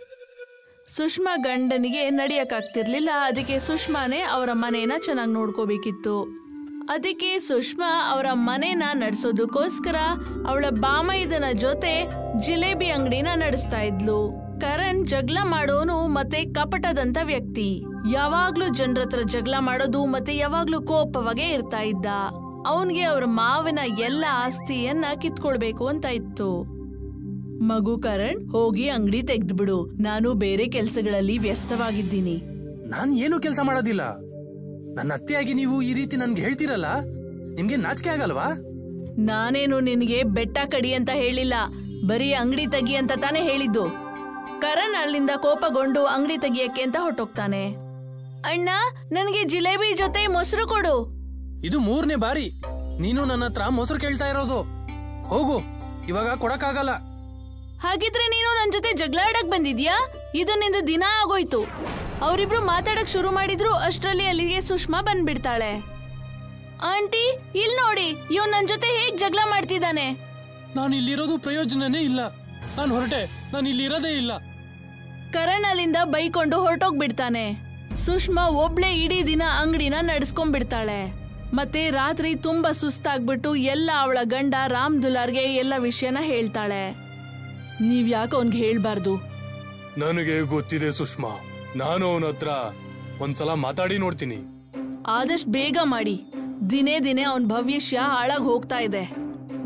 ಸುಷ್ಮಾ ಗಂಡನಿಗೆ ನಡಿಯಕ್ಕಾಗ್ತಿರ್ಲಿಲ್ಲ ಅದಕ್ಕೆ ಸುಷ್ಮಾನೇ ಅವರ ಮನೇನ ಚೆನ್ನಾಗಿ ನೋಡ್ಕೋಬೇಕಿತ್ತು ಅದಕ್ಕೆ ಸುಷ್ಮಾ ಅವರ ಮನೇನ ನಡೆಸೋದಕ್ಕೋಸ್ಕರ ಅವಳ ಬಾಮೈದನ ಜೊತೆ ಜಿಲೇಬಿ ಅಂಗಡಿನ ನಡೆಸ್ತಾ ಇದ್ಲು ಕರಣ್ ಜಗಳ ಮಾಡೋನು ಮತ್ತೆ ಕಪಟದಂತ ವ್ಯಕ್ತಿ ಯಾವಾಗ್ಲೂ ಜನರ ಹತ್ರ ಜಗಳ ಮಾಡೋದು ಮತ್ತೆ ಯಾವಾಗ್ಲೂ ಕೋಪವಾಗೇ ಇರ್ತಾ ಇದ್ದ ಅವನ್ಗೆ ಅವ್ರ ಮಾವನ ಎಲ್ಲ ಆಸ್ತಿಯನ್ನ ಕಿತ್ಕೊಳ್ಬೇಕು ಅಂತ ಇತ್ತು ಮಗು ಕರಣ್ ಹೋಗಿ ಅಂಗಡಿ ತೆಗ್ದ್ಬಿಡು ನಾನು ಬೇರೆ ಕೆಲ್ಸಗಳಲ್ಲಿ ವ್ಯಸ್ತವಾಗಿದ್ದೀನಿ ನಾನ್ ಏನು ಕೆಲಸ ಮಾಡೋದಿಲ್ಲ ನನ್ನ ಅತ್ತೆಯಾಗಿ ನೀವು ಈ ರೀತಿ ನನ್ಗೆ ಹೇಳ್ತೀರಲ್ಲ ನಿಮ್ಗೆ ನಾಚಿಕೆ ಆಗಲ್ವಾ ನಾನೇನು ನಿನಗೆ ಬೆಟ್ಟ ಕಡಿ ಅಂತ ಹೇಳಿಲ್ಲ ಬರೀ ಅಂಗಡಿ ತೆಗಿ ಅಂತ ತಾನೇ ಹೇಳಿದ್ದು ಕರಣ್ ಅಲ್ಲಿಂದ ಕೋಪಗೊಂಡು ಅಂಗಡಿ ತೆಗಿಯಕ್ಕೆ ಅಂತ ಹೊಟ್ಟೋಗ್ತಾನೆ ಅಣ್ಣ ನನಗೆ ಜಿಲೇಬಿ ಜೊತೆ ಮೊಸರು ಕೊಡು ಇದು ಮೂರನೇ ಬಾರಿ ನೀನು ನನ್ನ ಹತ್ರ ಮೊಸರು ಕೇಳ್ತಾ ಇರೋದು ಹೋಗು ಇವಾಗ ಕೊಡಕ್ಕಾಗಲ್ಲ ಹಾಗಿದ್ರೆ ನೀನು ನನ್ ಜೊತೆ ಜಗಳ ಆಡಕ್ ಬಂದಿದ್ಯಾ ಇದು ನಿಂದು ದಿನ ಆಗೋಯ್ತು ಅವರಿಬ್ರು ಮಾತಾಡಕ್ ಶುರು ಮಾಡಿದ್ರು ಅಷ್ಟ್ರಲ್ಲಿ ಅಲ್ಲಿಗೆ ಸುಷ್ಮಾ ಬಂದ್ಬಿಡ್ತಾಳೆ ಆಂಟಿ ಇಲ್ ನೋಡಿ ಇವ್ ನನ್ ಜೊತೆ ಹೇಗ್ ಜಗಳ ಮಾಡ್ತಿದ್ದಾನೆ ನಾನು ಇಲ್ಲಿರೋದು ಪ್ರಯೋಜನನೇ ಇಲ್ಲ ನಾನು ಹೊರಟೆ ನಾನು ಇಲ್ಲಿ ಇರೋದೇ ಇಲ್ಲ ಕರಣ್ ಅಲ್ಲಿಂದ ಬೈಕೊಂಡು ಹೊರಟೋಗ್ಬಿಡ್ತಾನೆ ಸುಷ್ಮಾ ಒಬ್ಳೆ ಇಡೀ ದಿನ ಅಂಗಡಿನ ನಡೆಸ್ಕೊಂಡ್ಬಿಡ್ತಾಳೆ ಮತ್ತೆ ರಾತ್ರಿ ತುಂಬಾ ಸುಸ್ತಾಗ್ಬಿಟ್ಟು ಎಲ್ಲ ಅವಳ ಗಂಡ ರಾಮ್ ದುಲಾರ್ಗೆ ಎಲ್ಲ ವಿಷಯನ ಹೇಳ್ತಾಳೆ ನೀವ್ ಯಾಕೆ ಅವ್ನ್ಗೆ ಹೇಳ್ಬಾರ್ದು ನನಗೆ ಗೊತ್ತಿದೆ ಸುಷ್ಮಾ ನಾನು ಅವನ ಹತ್ರ ಒಂದ್ಸಲ ಮಾತಾಡಿ ನೋಡ್ತೀನಿ ಆದಷ್ಟು ಬೇಗ ಮಾಡಿ ದಿನೇ ದಿನೇ ಅವನ್ ಭವಿಷ್ಯ ಹಾಳಾಗ್ ಹೋಗ್ತಾ ಇದೆ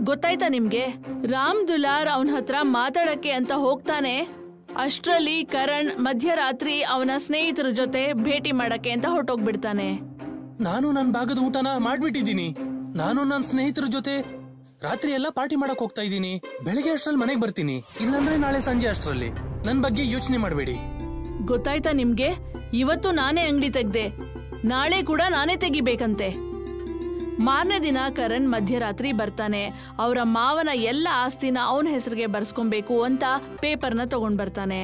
ಗೊತ್ತಾಯ್ತಾ ನಿಮ್ಗೆ ರಾಮ್ ದುಲಾರ್ ಅವನ ಹತ್ರ ಮಾತಾಡಕ್ಕೆ ಅಂತ ಹೋಗ್ತಾನೆ ಅಷ್ಟ್ರಲ್ಲಿ ಕರಣ್ ಮಧ್ಯರಾತ್ರಿ ಅವನ ಸ್ನೇಹಿತರ ಜೊತೆ ಭೇಟಿ ಮಾಡಕ್ಕೆ ಅಂತ ಹೊರಟೋಗ್ಬಿಡ್ತಾನೆ ನಾನು ನನ್ನ ಭಾಗದ ಊಟನ ಮಾಡ್ಬಿಟ್ಟಿದ್ದೀನಿ ನಾನು ನನ್ನ ಸ್ನೇಹಿತರ ಜೊತೆ ರಾತ್ರಿ ಎಲ್ಲ ಪಾರ್ಟಿ ಮಾಡಕ್ ಹೋಗ್ತಾ ಇದ್ದೀನಿ ಬೆಳಿಗ್ಗೆ ಅಷ್ಟ್ರಲ್ಲಿ ಮನೆಗೆ ಬರ್ತೀನಿ ಇಲ್ಲಾಂದ್ರೆ ನಾಳೆ ಸಂಜೆ ಅಷ್ಟ್ರಲ್ಲಿ ನನ್ ಬಗ್ಗೆ ಯೋಚನೆ ಮಾಡಬೇಡಿ ಗೊತ್ತಾಯ್ತಾ ನಿಮ್ಗೆ ಇವತ್ತು ನಾನೇ ಅಂಗಡಿ ತೆಗ್ದೆ ನಾಳೆ ಕೂಡ ನಾನೇ ತೆಗಿಬೇಕಂತೆ ಮಾರನೇ ದಿನ ಕರಣ್ ಮಧ್ಯರಾತ್ರಿ ಬರ್ತಾನೆ ಅವರ ಮಾವನ ಎಲ್ಲ ಆಸ್ತಿನ ಅವನ ಹೆಸರಿಗೆ ಬರ್ಸ್ಕೊಬೇಕು ಅಂತ ಪೇಪರ್ನ ತಗೊಂಡ್ ಬರ್ತಾನೆ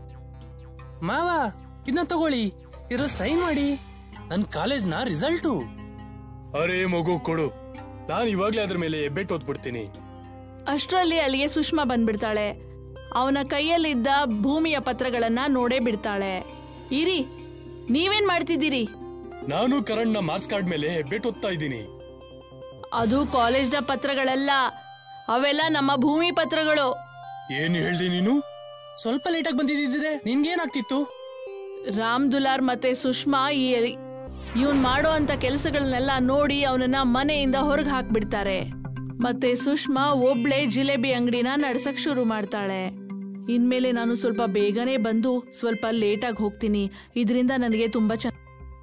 ಮಾವ ಇದನ್ನ ತಗೊಳ್ಳಿ ಇದ್ರ ಸೈನ್ ಮಾಡಿ ನನ್ ಕಾಲೇಜ್ನ ರಿಸಲ್ಟು ಅರೇ ಮಗು ಕೊಡು ನಾನು ಇವಾಗ್ಲೇ ಅದ್ರ ಮೇಲೆ ಬೆಟ್ ಓದ್ಬಿಡ್ತೀನಿ ಅಷ್ಟ್ರಲ್ಲಿ ಅಲ್ಲಿಗೆ ಸುಷ್ಮಾ ಬಂದ್ಬಿಡ್ತಾಳೆ ಅವನ ಕೈಯಲ್ಲಿದ್ದ ಭೂಮಿಯ ಪತ್ರಗಳನ್ನ ನೋಡೇ ಬಿಡ್ತಾಳೆ ಇರಿ ನೀವೇನ್ ಮಾಡ್ತಿದ್ದೀರಿ ನಾನು ಕರಣ್ ನ ಮಾರ್ಕ್ಸ್ ಕಾರ್ಡ್ ಮೇಲೆ ಬೆಟ್ ಓದ್ತಾ ಇದ್ದೀನಿ ಅದು ಕಾಲೇಜ್ನ ಪತ್ರಗಳಲ್ಲ ಅವೆಲ್ಲ ನಮ್ಮ ಭೂಮಿ ಪತ್ರಗಳು ಏನ್ ಹೇಳ್ದಿ ನೀನು ಸ್ವಲ್ಪ ಲೇಟಾಗಿ ಬಂದಿದ್ದಿದ್ರೆ ನಿನ್ಗೇನಾಗ್ತಿತ್ತು ರಾಮ್ ದುಲಾರ್ ಮತ್ತೆ ಸುಷ್ಮಾ ಈ ಇವನ್ ಮಾಡೋ ಅಂತ ಕೆಲಸಗಳನ್ನೆಲ್ಲ ನೋಡಿ ಅವನನ್ನ ಮನೆಯಿಂದ ಹೊರಗೆ ಹಾಕ್ಬಿಡ್ತಾರೆ ಮತ್ತೆ ಸುಷ್ಮಾ ಒಬ್ಳೆ ಜಿಲೇಬಿ ಅಂಗಡಿನ ನಡ್ಸಕ್ ಶುರು ಮಾಡ್ತಾಳೆ ಇನ್ಮೇಲೆ ನಾನು ಸ್ವಲ್ಪ ಬೇಗನೆ ಬಂದು ಸ್ವಲ್ಪ ಲೇಟಾಗಿ ಹೋಗ್ತೀನಿ ಇದರಿಂದ ನನಗೆ ತುಂಬಾ ಚೆನ್ನ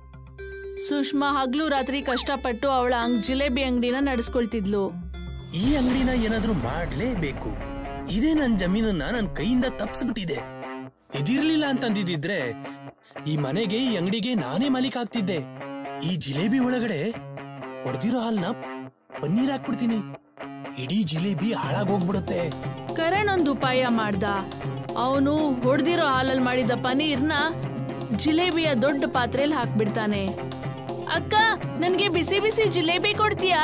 ಸುಷ್ಮಾ ಹಗ್ಲು ರಾತ್ರಿ ಕಷ್ಟಪಟ್ಟು ಅವಳ ಅಂಗ್ ಜಿಲೇಬಿ ಅಂಗಡಿನ ನಡೆಸ್ಕೊಳ್ತಿದ್ಲು ಈ ಅಂಗಡಿನ ಏನಾದ್ರೂ ಮಾಡ್ಲೇಬೇಕು ಇದೇ ನನ್ ಜಮೀನನ್ನ ನನ್ ಕೈಯಿಂದ ತಪ್ಸ್ಬಿಟ್ಟಿದೆ ಇದಿರ್ಲಿಲ್ಲ ಅಂತಂದಿದ್ರೆ ಈ ಮನೆಗೆ ಈ ಅಂಗಡಿಗೆ ನಾನೇ ಮಾಲೀಕ ಆಗ್ತಿದ್ದೆ ಈ ಜಿಲೇಬಿ ಒಳಗಡೆ ಹೊಡೆದಿರೋ ಹಾಲ್ನ ಪನ್ನೀರ್ ಹಾಕ್ಬಿಡ್ತೀನಿ ಇಡೀ ಜಿಲೇಬಿ ಹಾಳಾಗೋಗ್ಬಿಡುತ್ತೆ ಕರಣ್ ಒಂದು ಉಪಾಯ ಮಾಡ್ದ ಅವನು ಹೊಡೆದಿರೋ ಹಾಲಲ್ಲಿ ಮಾಡಿದ ಪನೀರ್ನ ಜಿಲೇಬಿಯ ದೊಡ್ಡ ಪಾತ್ರೆಯಲ್ಲಿ ಹಾಕ್ಬಿಡ್ತಾನೆ ಅಕ್ಕ ನನ್ಗೆ ಬಿಸಿ ಬಿಸಿ ಜಿಲೇಬಿ ಕೊಡ್ತೀಯಾ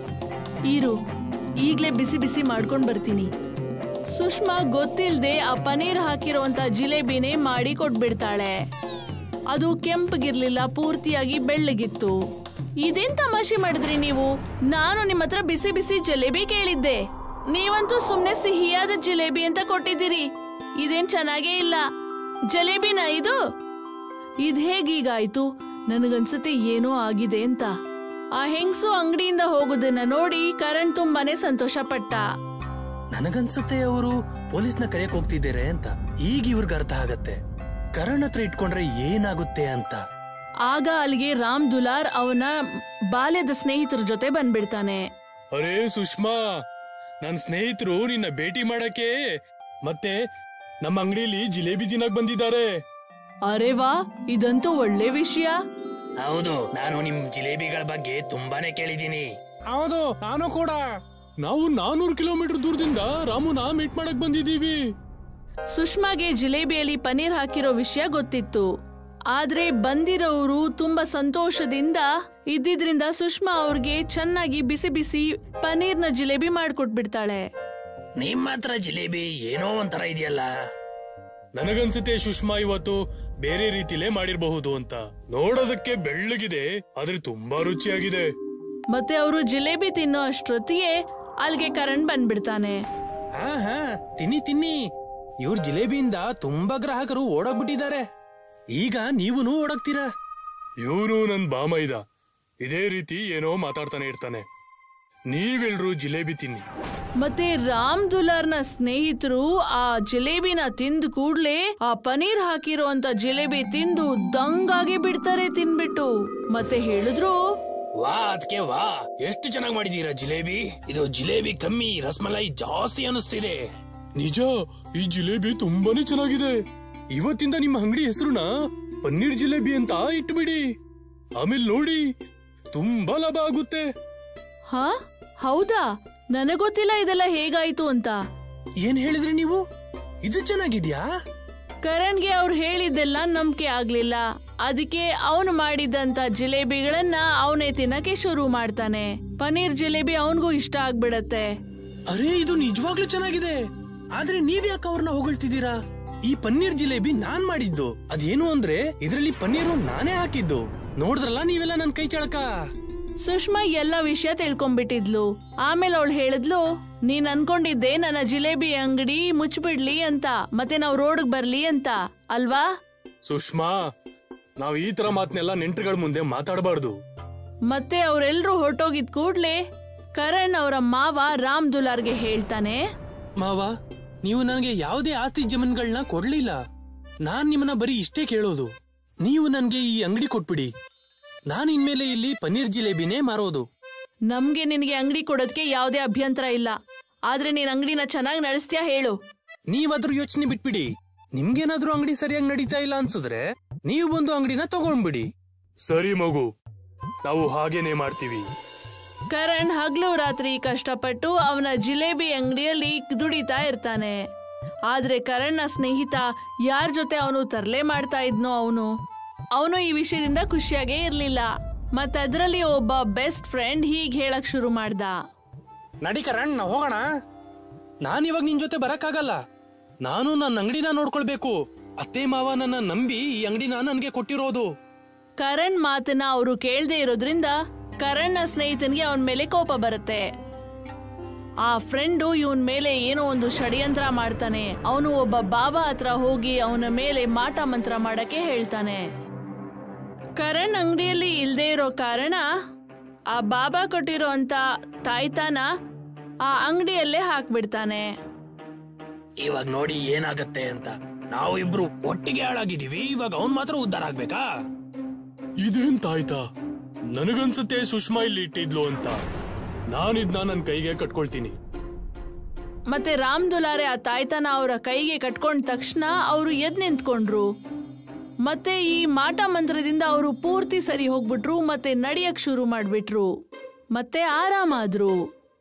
ಇರು ಈಗ್ಲೇ ಬಿಸಿ ಬಿಸಿ ಮಾಡ್ಕೊಂಡ್ ಬರ್ತೀನಿ ಸುಷ್ಮಾ ಗೊತ್ತಿಲ್ದೆ ಆ ಪನೀರ್ ಹಾಕಿರೋಂತ ಜಿಲೇಬಿನೇ ಮಾಡಿ ಕೊಟ್ಬಿಡ್ತಾಳೆ ಅದು ಕೆಂಪಗಿರ್ಲಿಲ್ಲ ಪೂರ್ತಿಯಾಗಿ ಬೆಳ್ಳಗಿತ್ತು ಇದೇನ್ ತಮಾಷೆ ಮಾಡಿದ್ರಿ ನೀವು ನಾನು ನಿಮ್ಮ ಹತ್ರ ಬಿಸಿ ಬಿಸಿ ಜಿಲೇಬಿ ಕೇಳಿದ್ದೆ ನೀವಂತೂ ಸುಮ್ನೆ ಸಿಹಿಯಾದ ಜಿಲೇಬಿ ಅಂತ ಕೊಟ್ಟಿದ್ದೀರಿ ಇದೇನ್ ಚೆನ್ನಾಗೇ ಇಲ್ಲ ಜಲೇಬಿನ ಇದು ಇದ್ ಹೇಗೀಗಾಯ್ತು ನನಗನ್ಸುತ್ತೆ ಏನೋ ಆಗಿದೆ ಅಂತ ಆ ಹೆಂಗ್ಸು ಅಂಗಡಿಯಿಂದ ಹೋಗೋದನ್ನ ನೋಡಿ ಕರಣ್ ತುಂಬಾನೇ ಸಂತೋಷ ಪಟ್ಟ ನನಗನ್ಸುತ್ತೆ ಅವರು ಪೊಲೀಸ್ನ ಕರೆಯಕ್ ಹೋಗ್ತಿದ್ದಾರೆ ಅಂತ ಈಗ ಇವ್ರಿಗೆ ಅರ್ಥ ಆಗತ್ತೆ ಕರಣ್ ಹತ್ರ ಇಟ್ಕೊಂಡ್ರೆ ಏನಾಗುತ್ತೆ ಅಂತ ಆಗ ಅಲ್ಲಿಗೆ ರಾಮ್ ದುಲಾರ್ ಅವನ ಬಾಲ್ಯದ ಸ್ನೇಹಿತರ ಜೊತೆ ಬಂದ್ಬಿಡ್ತಾನೆ ಅರೇ ಸುಷ್ಮಾ ನನ್ ಸ್ನೇಹಿತರು ನಿನ್ನ ಭೇಟಿ ಮಾಡಕ್ಕೆ ಮತ್ತೆ ನಮ್ಮ ಅಂಗಡಿಲಿ ಜಿಲೇಬಿ ತಿನ್ನಕ್ ಬಂದಿದ್ದಾರೆ ಅರೆ ವಾ ಇದಂತೂ ಒಳ್ಳೆ ವಿಷಯ ಹೌದು ನಾನು ನಿಮ್ ಜಿಲೇಬಿಗಳ ಬಗ್ಗೆ ತುಂಬಾನೇ ಕೇಳಿದೀನಿ ಹೌದು ನಾನು ಕೂಡ ನಾವು ನಾನೂರು ಕಿಲೋಮೀಟರ್ ದೂರದಿಂದ ರಾಮುನ ಮೀಟ್ ಮಾಡಕ್ ಬಂದಿದೀವಿ ಸುಷ್ಮಾಗೆ ಜಿಲೇಬಿಯಲ್ಲಿ ಪನೀರ್ ಹಾಕಿರೋ ವಿಷಯ ಗೊತ್ತಿತ್ತು ಆದ್ರೆ ಬಂದಿರೋರು ತುಂಬಾ ಸಂತೋಷದಿಂದ ಇದ್ದಿದ್ರಿಂದ ಸುಷ್ಮಾ ಅವ್ರಿಗೆ ಚೆನ್ನಾಗಿ ಬಿಸಿ ಬಿಸಿ ಪನೀರ್ನ ಜಿಲೇಬಿ ಮಾಡ್ಕೊಟ್ಬಿಡ್ತಾಳೆ ನಿಮ್ಮ ಹತ್ರ ಜಿಲೇಬಿ ಏನೋ ಒಂಥರ ಇದೆಯಲ್ಲ ನನಗನ್ಸುತ್ತೆ ಸುಷ್ಮಾ ಇವತ್ತು ಬೇರೆ ರೀತಿಲೇ ಮಾಡಿರಬಹುದು ಅಂತ ನೋಡೋದಕ್ಕೆ ಬೆಳ್ಳಗಿದೆ ಆದ್ರೆ ತುಂಬಾ ರುಚಿಯಾಗಿದೆ ಮತ್ತೆ ಅವರು ಜಿಲೇಬಿ ತಿನ್ನೋ ಅಷ್ಟೊತ್ತಿಗೆ ಅಲ್ಲಿಗೆ ಕರಣ್ ಬಂದ್ಬಿಡ್ತಾನೆ ಹಾ ಹಾ ತಿನ್ನಿ ತಿನ್ನಿ ಇವ್ರ ಜಿಲೇಬಿಯಿಂದ ತುಂಬಾ ಗ್ರಾಹಕರು ಓಡೋಗ್ಬಿಟ್ಟಿದ್ದಾರೆ ಈಗ ನೀವುನು ಓಡೋಗ್ತೀರಾ ಇವರು ನನ್ ಬಾಮೈದ ಇದೇ ರೀತಿ ಏನೋ ಮಾತಾಡ್ತಾನೆ ಇರ್ತಾನೆ ನೀವೆಲ್ರೂ ಜಿಲೇಬಿ ತಿನ್ನಿ ಮತ್ತೆ ರಾಮ್ ದುಲಾರ್ನ ಸ್ನೇಹಿತರು ಆ ಜಿಲೇಬಿನ ತಿಂದ ಕೂಡ್ಲೆ ಆ ಪನೀರ್ ಹಾಕಿರೋ ಅಂತ ಜಿಲೇಬಿ ತಿಂದು ದಂಗಾಗಿ ಬಿಡ್ತಾರೆ ತಿನ್ಬಿಟ್ಟು ಮತ್ತೆ ಹೇಳಿದ್ರು ವಾ ಅದಕ್ಕೆ ವಾ ಎಷ್ಟು ಚೆನ್ನಾಗಿ ಮಾಡಿದೀರಾ ಜಿಲೇಬಿ ಇದು ಜಿಲೇಬಿ ಕಮ್ಮಿ ರಸಮಲೈ ಜಾಸ್ತಿ ಅನಿಸ್ತಿದೆ ನಿಜ ಈ ಜಿಲೇಬಿ ತುಂಬಾನೇ ಚೆನ್ನಾಗಿದೆ ಇವತ್ತಿಂದ ನಿಮ್ಮ ಅಂಗಡಿ ಹೆಸರುನ ಪನ್ನೀರ್ ಜಿಲೇಬಿ ಅಂತ ಇಟ್ಬಿಡಿ ಆಮೇಲೆ ನೋಡಿ ತುಂಬಾ ಲಾಭ ಆಗುತ್ತೆ ಹಾ ಹೌದಾ ನನಗೊತ್ತಿಲ್ಲ ಇದೆಲ್ಲ ಹೇಗಾಯ್ತು ಅಂತ ಏನ್ ಹೇಳಿದ್ರಿ ನೀವು ಇದು ಚೆನ್ನಾಗಿದ್ಯಾ ಕರಣ್ಗೆ ಅವ್ರು ಹೇಳಿದ್ದೆಲ್ಲ ನಂಬಿಕೆ ಆಗ್ಲಿಲ್ಲ ಅದಕ್ಕೆ ಅವನು ಮಾಡಿದಂತ ಜಿಲೇಬಿಗಳನ್ನ ಅವನೇ ತಿನ್ನಕ್ಕೆ ಶುರು ಮಾಡ್ತಾನೆ ಪನೀರ್ ಜಿಲೇಬಿ ಅವನಿಗೂ ಇಷ್ಟ ಆಗ್ಬಿಡತ್ತೆ ಅರೇ ಇದು ನಿಜವಾಗ್ಲೂ ಚೆನ್ನಾಗಿದೆ ಆದ್ರೆ ನೀವ್ ಯಾಕೆ ಅವ್ರನ್ನ ಹೊಗಳ್ತಿದ್ದೀರಾ ಈ ಪನ್ನೀರ್ ಜಿಲೇಬಿ ನಾನ್ ಮಾಡಿದ್ದು ಅದೇನು ಅಂದ್ರೆ ಇದರಲ್ಲಿ ಪನ್ನೀರು ನಾನೇ ಹಾಕಿದ್ದು ನೋಡಿದ್ರಲ್ಲ ನೀವೆಲ್ಲ ನನ್ ಕೈ ಚಳಕ ಸುಷ್ಮಾ ಎಲ್ಲ ವಿಷಯ ತಿಳ್ಕೊಂಡ್ಬಿಟ್ಟಿದ್ಲು ಆಮೇಲೆ ಅವಳು ಹೇಳಿದ್ಲು ನೀನ್ ಅನ್ಕೊಂಡಿದ್ದೆ ನನ್ನ ಜಿಲೇಬಿ ಅಂಗಡಿ ಮುಚ್ಬಿಡ್ಲಿ ಅಂತ ಮತ್ತೆ ನಾವ್ ರೋಡ್ಗ್ ಬರ್ಲಿ ಅಂತ ಅಲ್ವಾ ಸುಷ್ಮಾ ನಾವ್ ಈ ತರ ಮಾತನ್ನೆಲ್ಲ ನೆಂಟರುಗಳ ಮುಂದೆ ಮಾತಾಡಬಾರ್ದು ಮತ್ತೆ ಅವರೆಲ್ಲರೂ ಹೊರಟೋಗಿದ್ ಕೂಡ್ಲೆ ಕರಣ್ ಅವರ ಮಾವ ರಾಮ್ ದುಲಾರ್ಗೆ ಹೇಳ್ತಾನೆ ಮಾವ ನೀವು ನನಗೆ ಯಾವುದೇ ಆಸ್ತಿ ಜಮೀನ್ಗಳನ್ನ ಕೊಡ್ಲಿಲ್ಲ ನಾನ್ ನಿಮ್ಮನ್ನ ಬರೀ ಇಷ್ಟೇ ಕೇಳೋದು ನೀವು ನನ್ಗೆ ಈ ಅಂಗಡಿ ಕೊಟ್ಬಿಡಿ ನಾನ್ ಇನ್ಮೇಲೆ ಇಲ್ಲಿ ಪನ್ನೀರ್ ಜಿಲೇಬಿನೇ ಮಾರೋದು ನಮ್ಗೆ ನಿನಗೆ ಅಂಗಡಿ ಕೊಡೋದಕ್ಕೆ ಯಾವುದೇ ಅಭ್ಯಂತರ ಇಲ್ಲ ಆದ್ರೆ ನೀನ್ ಅಂಗಡಿನ ಚೆನ್ನಾಗಿ ನಡೆಸ್ತೀಯಾ ಹೇಳು ನೀವಾದ್ರೂ ಯೋಚನೆ ಬಿಟ್ಬಿಡಿ ನಿಮ್ಗೇನಾದ್ರೂ ಅಂಗಡಿ ಸರಿಯಾಗಿ ನಡೀತಾ ಇಲ್ಲ ಅನ್ಸಿದ್ರೆ ನೀವು ಬಂದು ಅಂಗಡಿನ ತಗೊಂಡ್ಬಿಡಿ ಸರಿ ಮಗು ನಾವು ಹಾಗೇನೆ ಮಾಡ್ತೀವಿ ಕರಣ್ ಹಗ್ಲು ರಾತ್ರಿ ಕಷ್ಟಪಟ್ಟು ಅವನ ಜಿಲೇಬಿ ಅಂಗಡಿಯಲ್ಲಿ ದುಡಿತಾ ಇರ್ತಾನೆ ಆದ್ರೆ ಕರಣ್ನ ಸ್ನೇಹಿತ ಯಾರ ಜೊತೆ ಅವನು ತರಲೆ ಮಾಡ್ತಾ ಇದ್ನೋ ಅವನು ಅವನು ಈ ವಿಷಯದಿಂದ ಖುಷಿಯಾಗೇ ಇರ್ಲಿಲ್ಲ ಮತ್ತದ್ರಲ್ಲಿ ಒಬ್ಬ ಬೆಸ್ಟ್ ಫ್ರೆಂಡ್ ಹೀಗ್ ಹೇಳಕ್ ಶುರು ಮಾಡ್ದ ನಡಿ ಕರಣ್ ನಾವ್ ಹೋಗೋಣ ನಾನ್ ಇವಾಗ ನಿನ್ ಜೊತೆ ಬರಕ್ಕಾಗಲ್ಲ ನಾನು ನನ್ನ ಅಂಗಡಿನ ನೋಡ್ಕೊಳ್ಬೇಕು ಅತ್ತೆ ಮಾವ ನನ್ನ ನಂಬಿ ಈ ಅಂಗಡಿನ ನನ್ಗೆ ಕೊಟ್ಟಿರೋದು ಕರಣ್ ಮಾತನ್ನ ಅವರು ಕೇಳ್ದೆ ಇರೋದ್ರಿಂದ ಕರಣ್ನ ಸ್ನೇಹಿತನಿಗೆ ಅವನ ಮೇಲೆ ಕೋಪ ಬರುತ್ತೆ ಆ ಫ್ರೆಂಡು ಇವನ್ ಮೇಲೆ ಏನೋ ಒಂದು ಷಡ್ಯಂತ್ರ ಮಾಡ್ತಾನೆ ಅವನು ಒಬ್ಬ ಬಾಬಾ ಹತ್ರ ಹೋಗಿ ಅವನ ಮೇಲೆ ಮಾಟ ಮಂತ್ರ ಮಾಡಕ್ಕೆ ಹೇಳ್ತಾನೆ ಕರಣ್ ಅಂಗಡಿಯಲ್ಲಿ ಇಲ್ದೇ ಇರೋ ಕಾರಣ ಆ ಬಾಬಾ ಕೊಟ್ಟಿರೋ ಅಂತ ತಾಯ್ತಾನ ಆ ಅಂಗಡಿಯಲ್ಲೇ ಹಾಕ್ಬಿಡ್ತಾನೆ ಇವಾಗ ನೋಡಿ ಏನಾಗತ್ತೆ ಅಂತ ನಾವು ಇಬ್ರು ಒಟ್ಟಿಗೆ ಹಾಳಾಗಿದೀವಿ ಇವಾಗ ಅವನ್ ಮಾತ್ರ ಉದ್ಧಾರ ಆಗ್ಬೇಕಾ ಇದೇನ್ ತಾಯ್ತಾ ನನಗನ್ಸುತ್ತೆ ಸುಷ್ಮಾ ಇಲ್ಲಿ ಇಟ್ಟಿದ್ಲು ಅಂತ ನಾನಿದ್ನ ನನ್ ಕೈಗೆ ಕಟ್ಕೊಳ್ತೀನಿ ಮತ್ತೆ ರಾಮ್ ದುಲಾರೆ ಆ ತಾಯ್ತನ ಅವರ ಕೈಗೆ ಕಟ್ಕೊಂಡ ತಕ್ಷಣ ಅವರು ಎದ್ ನಿಂತ್ಕೊಂಡ್ರು ಮತ್ತೆ ಈ ಮಾಟ ಮಂತ್ರದಿಂದ ಅವರು ಪೂರ್ತಿ ಸರಿ ಹೋಗ್ಬಿಟ್ರು ಮತ್ತೆ ನಡಿಯಕ್ ಶುರು ಮಾಡ್ಬಿಟ್ರು ಮತ್ತೆ ಆರಾಮಾದ್ರು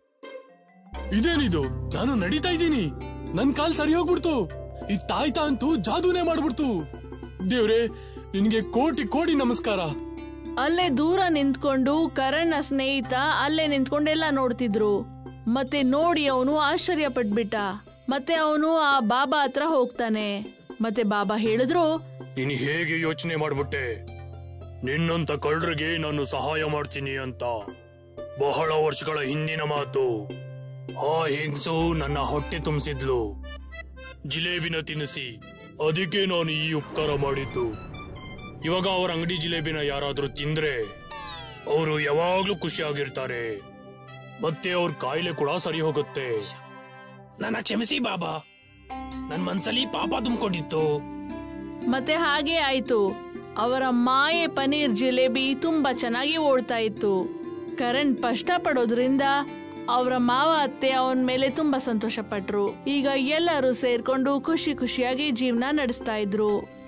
ಇದೇನಿದು ನಾನು ನಡೀತಾ ಇದ್ದೀನಿ ನನ್ ಕಾಲ್ ಸರಿ ಹೋಗ್ಬಿಡ್ತು ಈ ತಾಯ್ತಾ ಅಂತೂ ಜಾದೂನೇ ಮಾಡ್ಬಿಡ್ತು ದೇವ್ರೆ ನಿನ್ಗೆ ಕೋಟಿ ಕೋಟಿ ನಮಸ್ಕಾರ ಅಲ್ಲೇ ದೂರ ನಿಂತ್ಕೊಂಡು ಕರಣ್ನ ಸ್ನೇಹಿತ ಅಲ್ಲೇ ನಿಂತ್ಕೊಂಡೆಲ್ಲ ನೋಡ್ತಿದ್ರು ಮತ್ತೆ ನೋಡಿ ಅವನು ಆಶ್ಚರ್ಯ ಪಟ್ಬಿಟ್ಟ ಮತ್ತೆ ಅವನು ಆ ಬಾಬಾ ಹತ್ರ ಹೋಗ್ತಾನೆ ಮತ್ತೆ ಬಾಬಾ ಹೇಳಿದ್ರು ನೀನು ಹೇಗೆ ಯೋಚನೆ ಮಾಡ್ಬಿಟ್ಟೆ ನಿನ್ನಂತ ಕಳ್ಳರಿಗೆ ನಾನು ಸಹಾಯ ಮಾಡ್ತೀನಿ ಅಂತ ಬಹಳ ವರ್ಷಗಳ ಹಿಂದಿನ ಮಾತು ಆ ಹೆಂಗ್ಸು ನನ್ನ ಹೊಟ್ಟೆ ತುಂಬಿಸಿದ್ಲು ಜಿಲೇಬಿನ ತಿನ್ನಿಸಿ ಅದಕ್ಕೆ ನಾನು ಈ ಉಪಕಾರ ಮಾಡಿದ್ದು ಇವಾಗ ಅವರ ಅಂಗಡಿ ಜಿಲೇಬಿನ ಯಾರಾದ್ರೂ ತಿಂದ್ರೆ ಅವರು ಯಾವಾಗ್ಲೂ ಖುಷಿಯಾಗಿರ್ತಾರೆ ಮತ್ತೆ ಅವ್ರ ಕಾಯಿಲೆ ಕೂಡ ಸರಿ ಹೋಗುತ್ತೆ ನನ್ನ ಕ್ಷಮಿಸಿ ಬಾಬಾ ನನ್ ಮನ್ಸಲ್ಲಿ ಪಾಪ ತುಂಬಿಕೊಂಡಿತ್ತು ಮತ್ತೆ ಹಾಗೆ ಆಯ್ತು ಅವರ ಮಾಯೆ ಪನೀರ್ ಜಿಲೇಬಿ ತುಂಬಾ ಚೆನ್ನಾಗಿ ಓಡ್ತಾ ಇತ್ತು ಕರಣ್ ಕಷ್ಟ ಪಡೋದ್ರಿಂದ ಅವರ ಮಾವ ಅತ್ತೆ ಅವನ ಮೇಲೆ ತುಂಬಾ ಸಂತೋಷ ಪಟ್ರು ಈಗ ಎಲ್ಲರೂ ಸೇರ್ಕೊಂಡು ಖುಷಿ ಖುಷಿಯಾಗಿ ಜೀವನ ನಡೆಸ್ತಾ ಇದ್ರು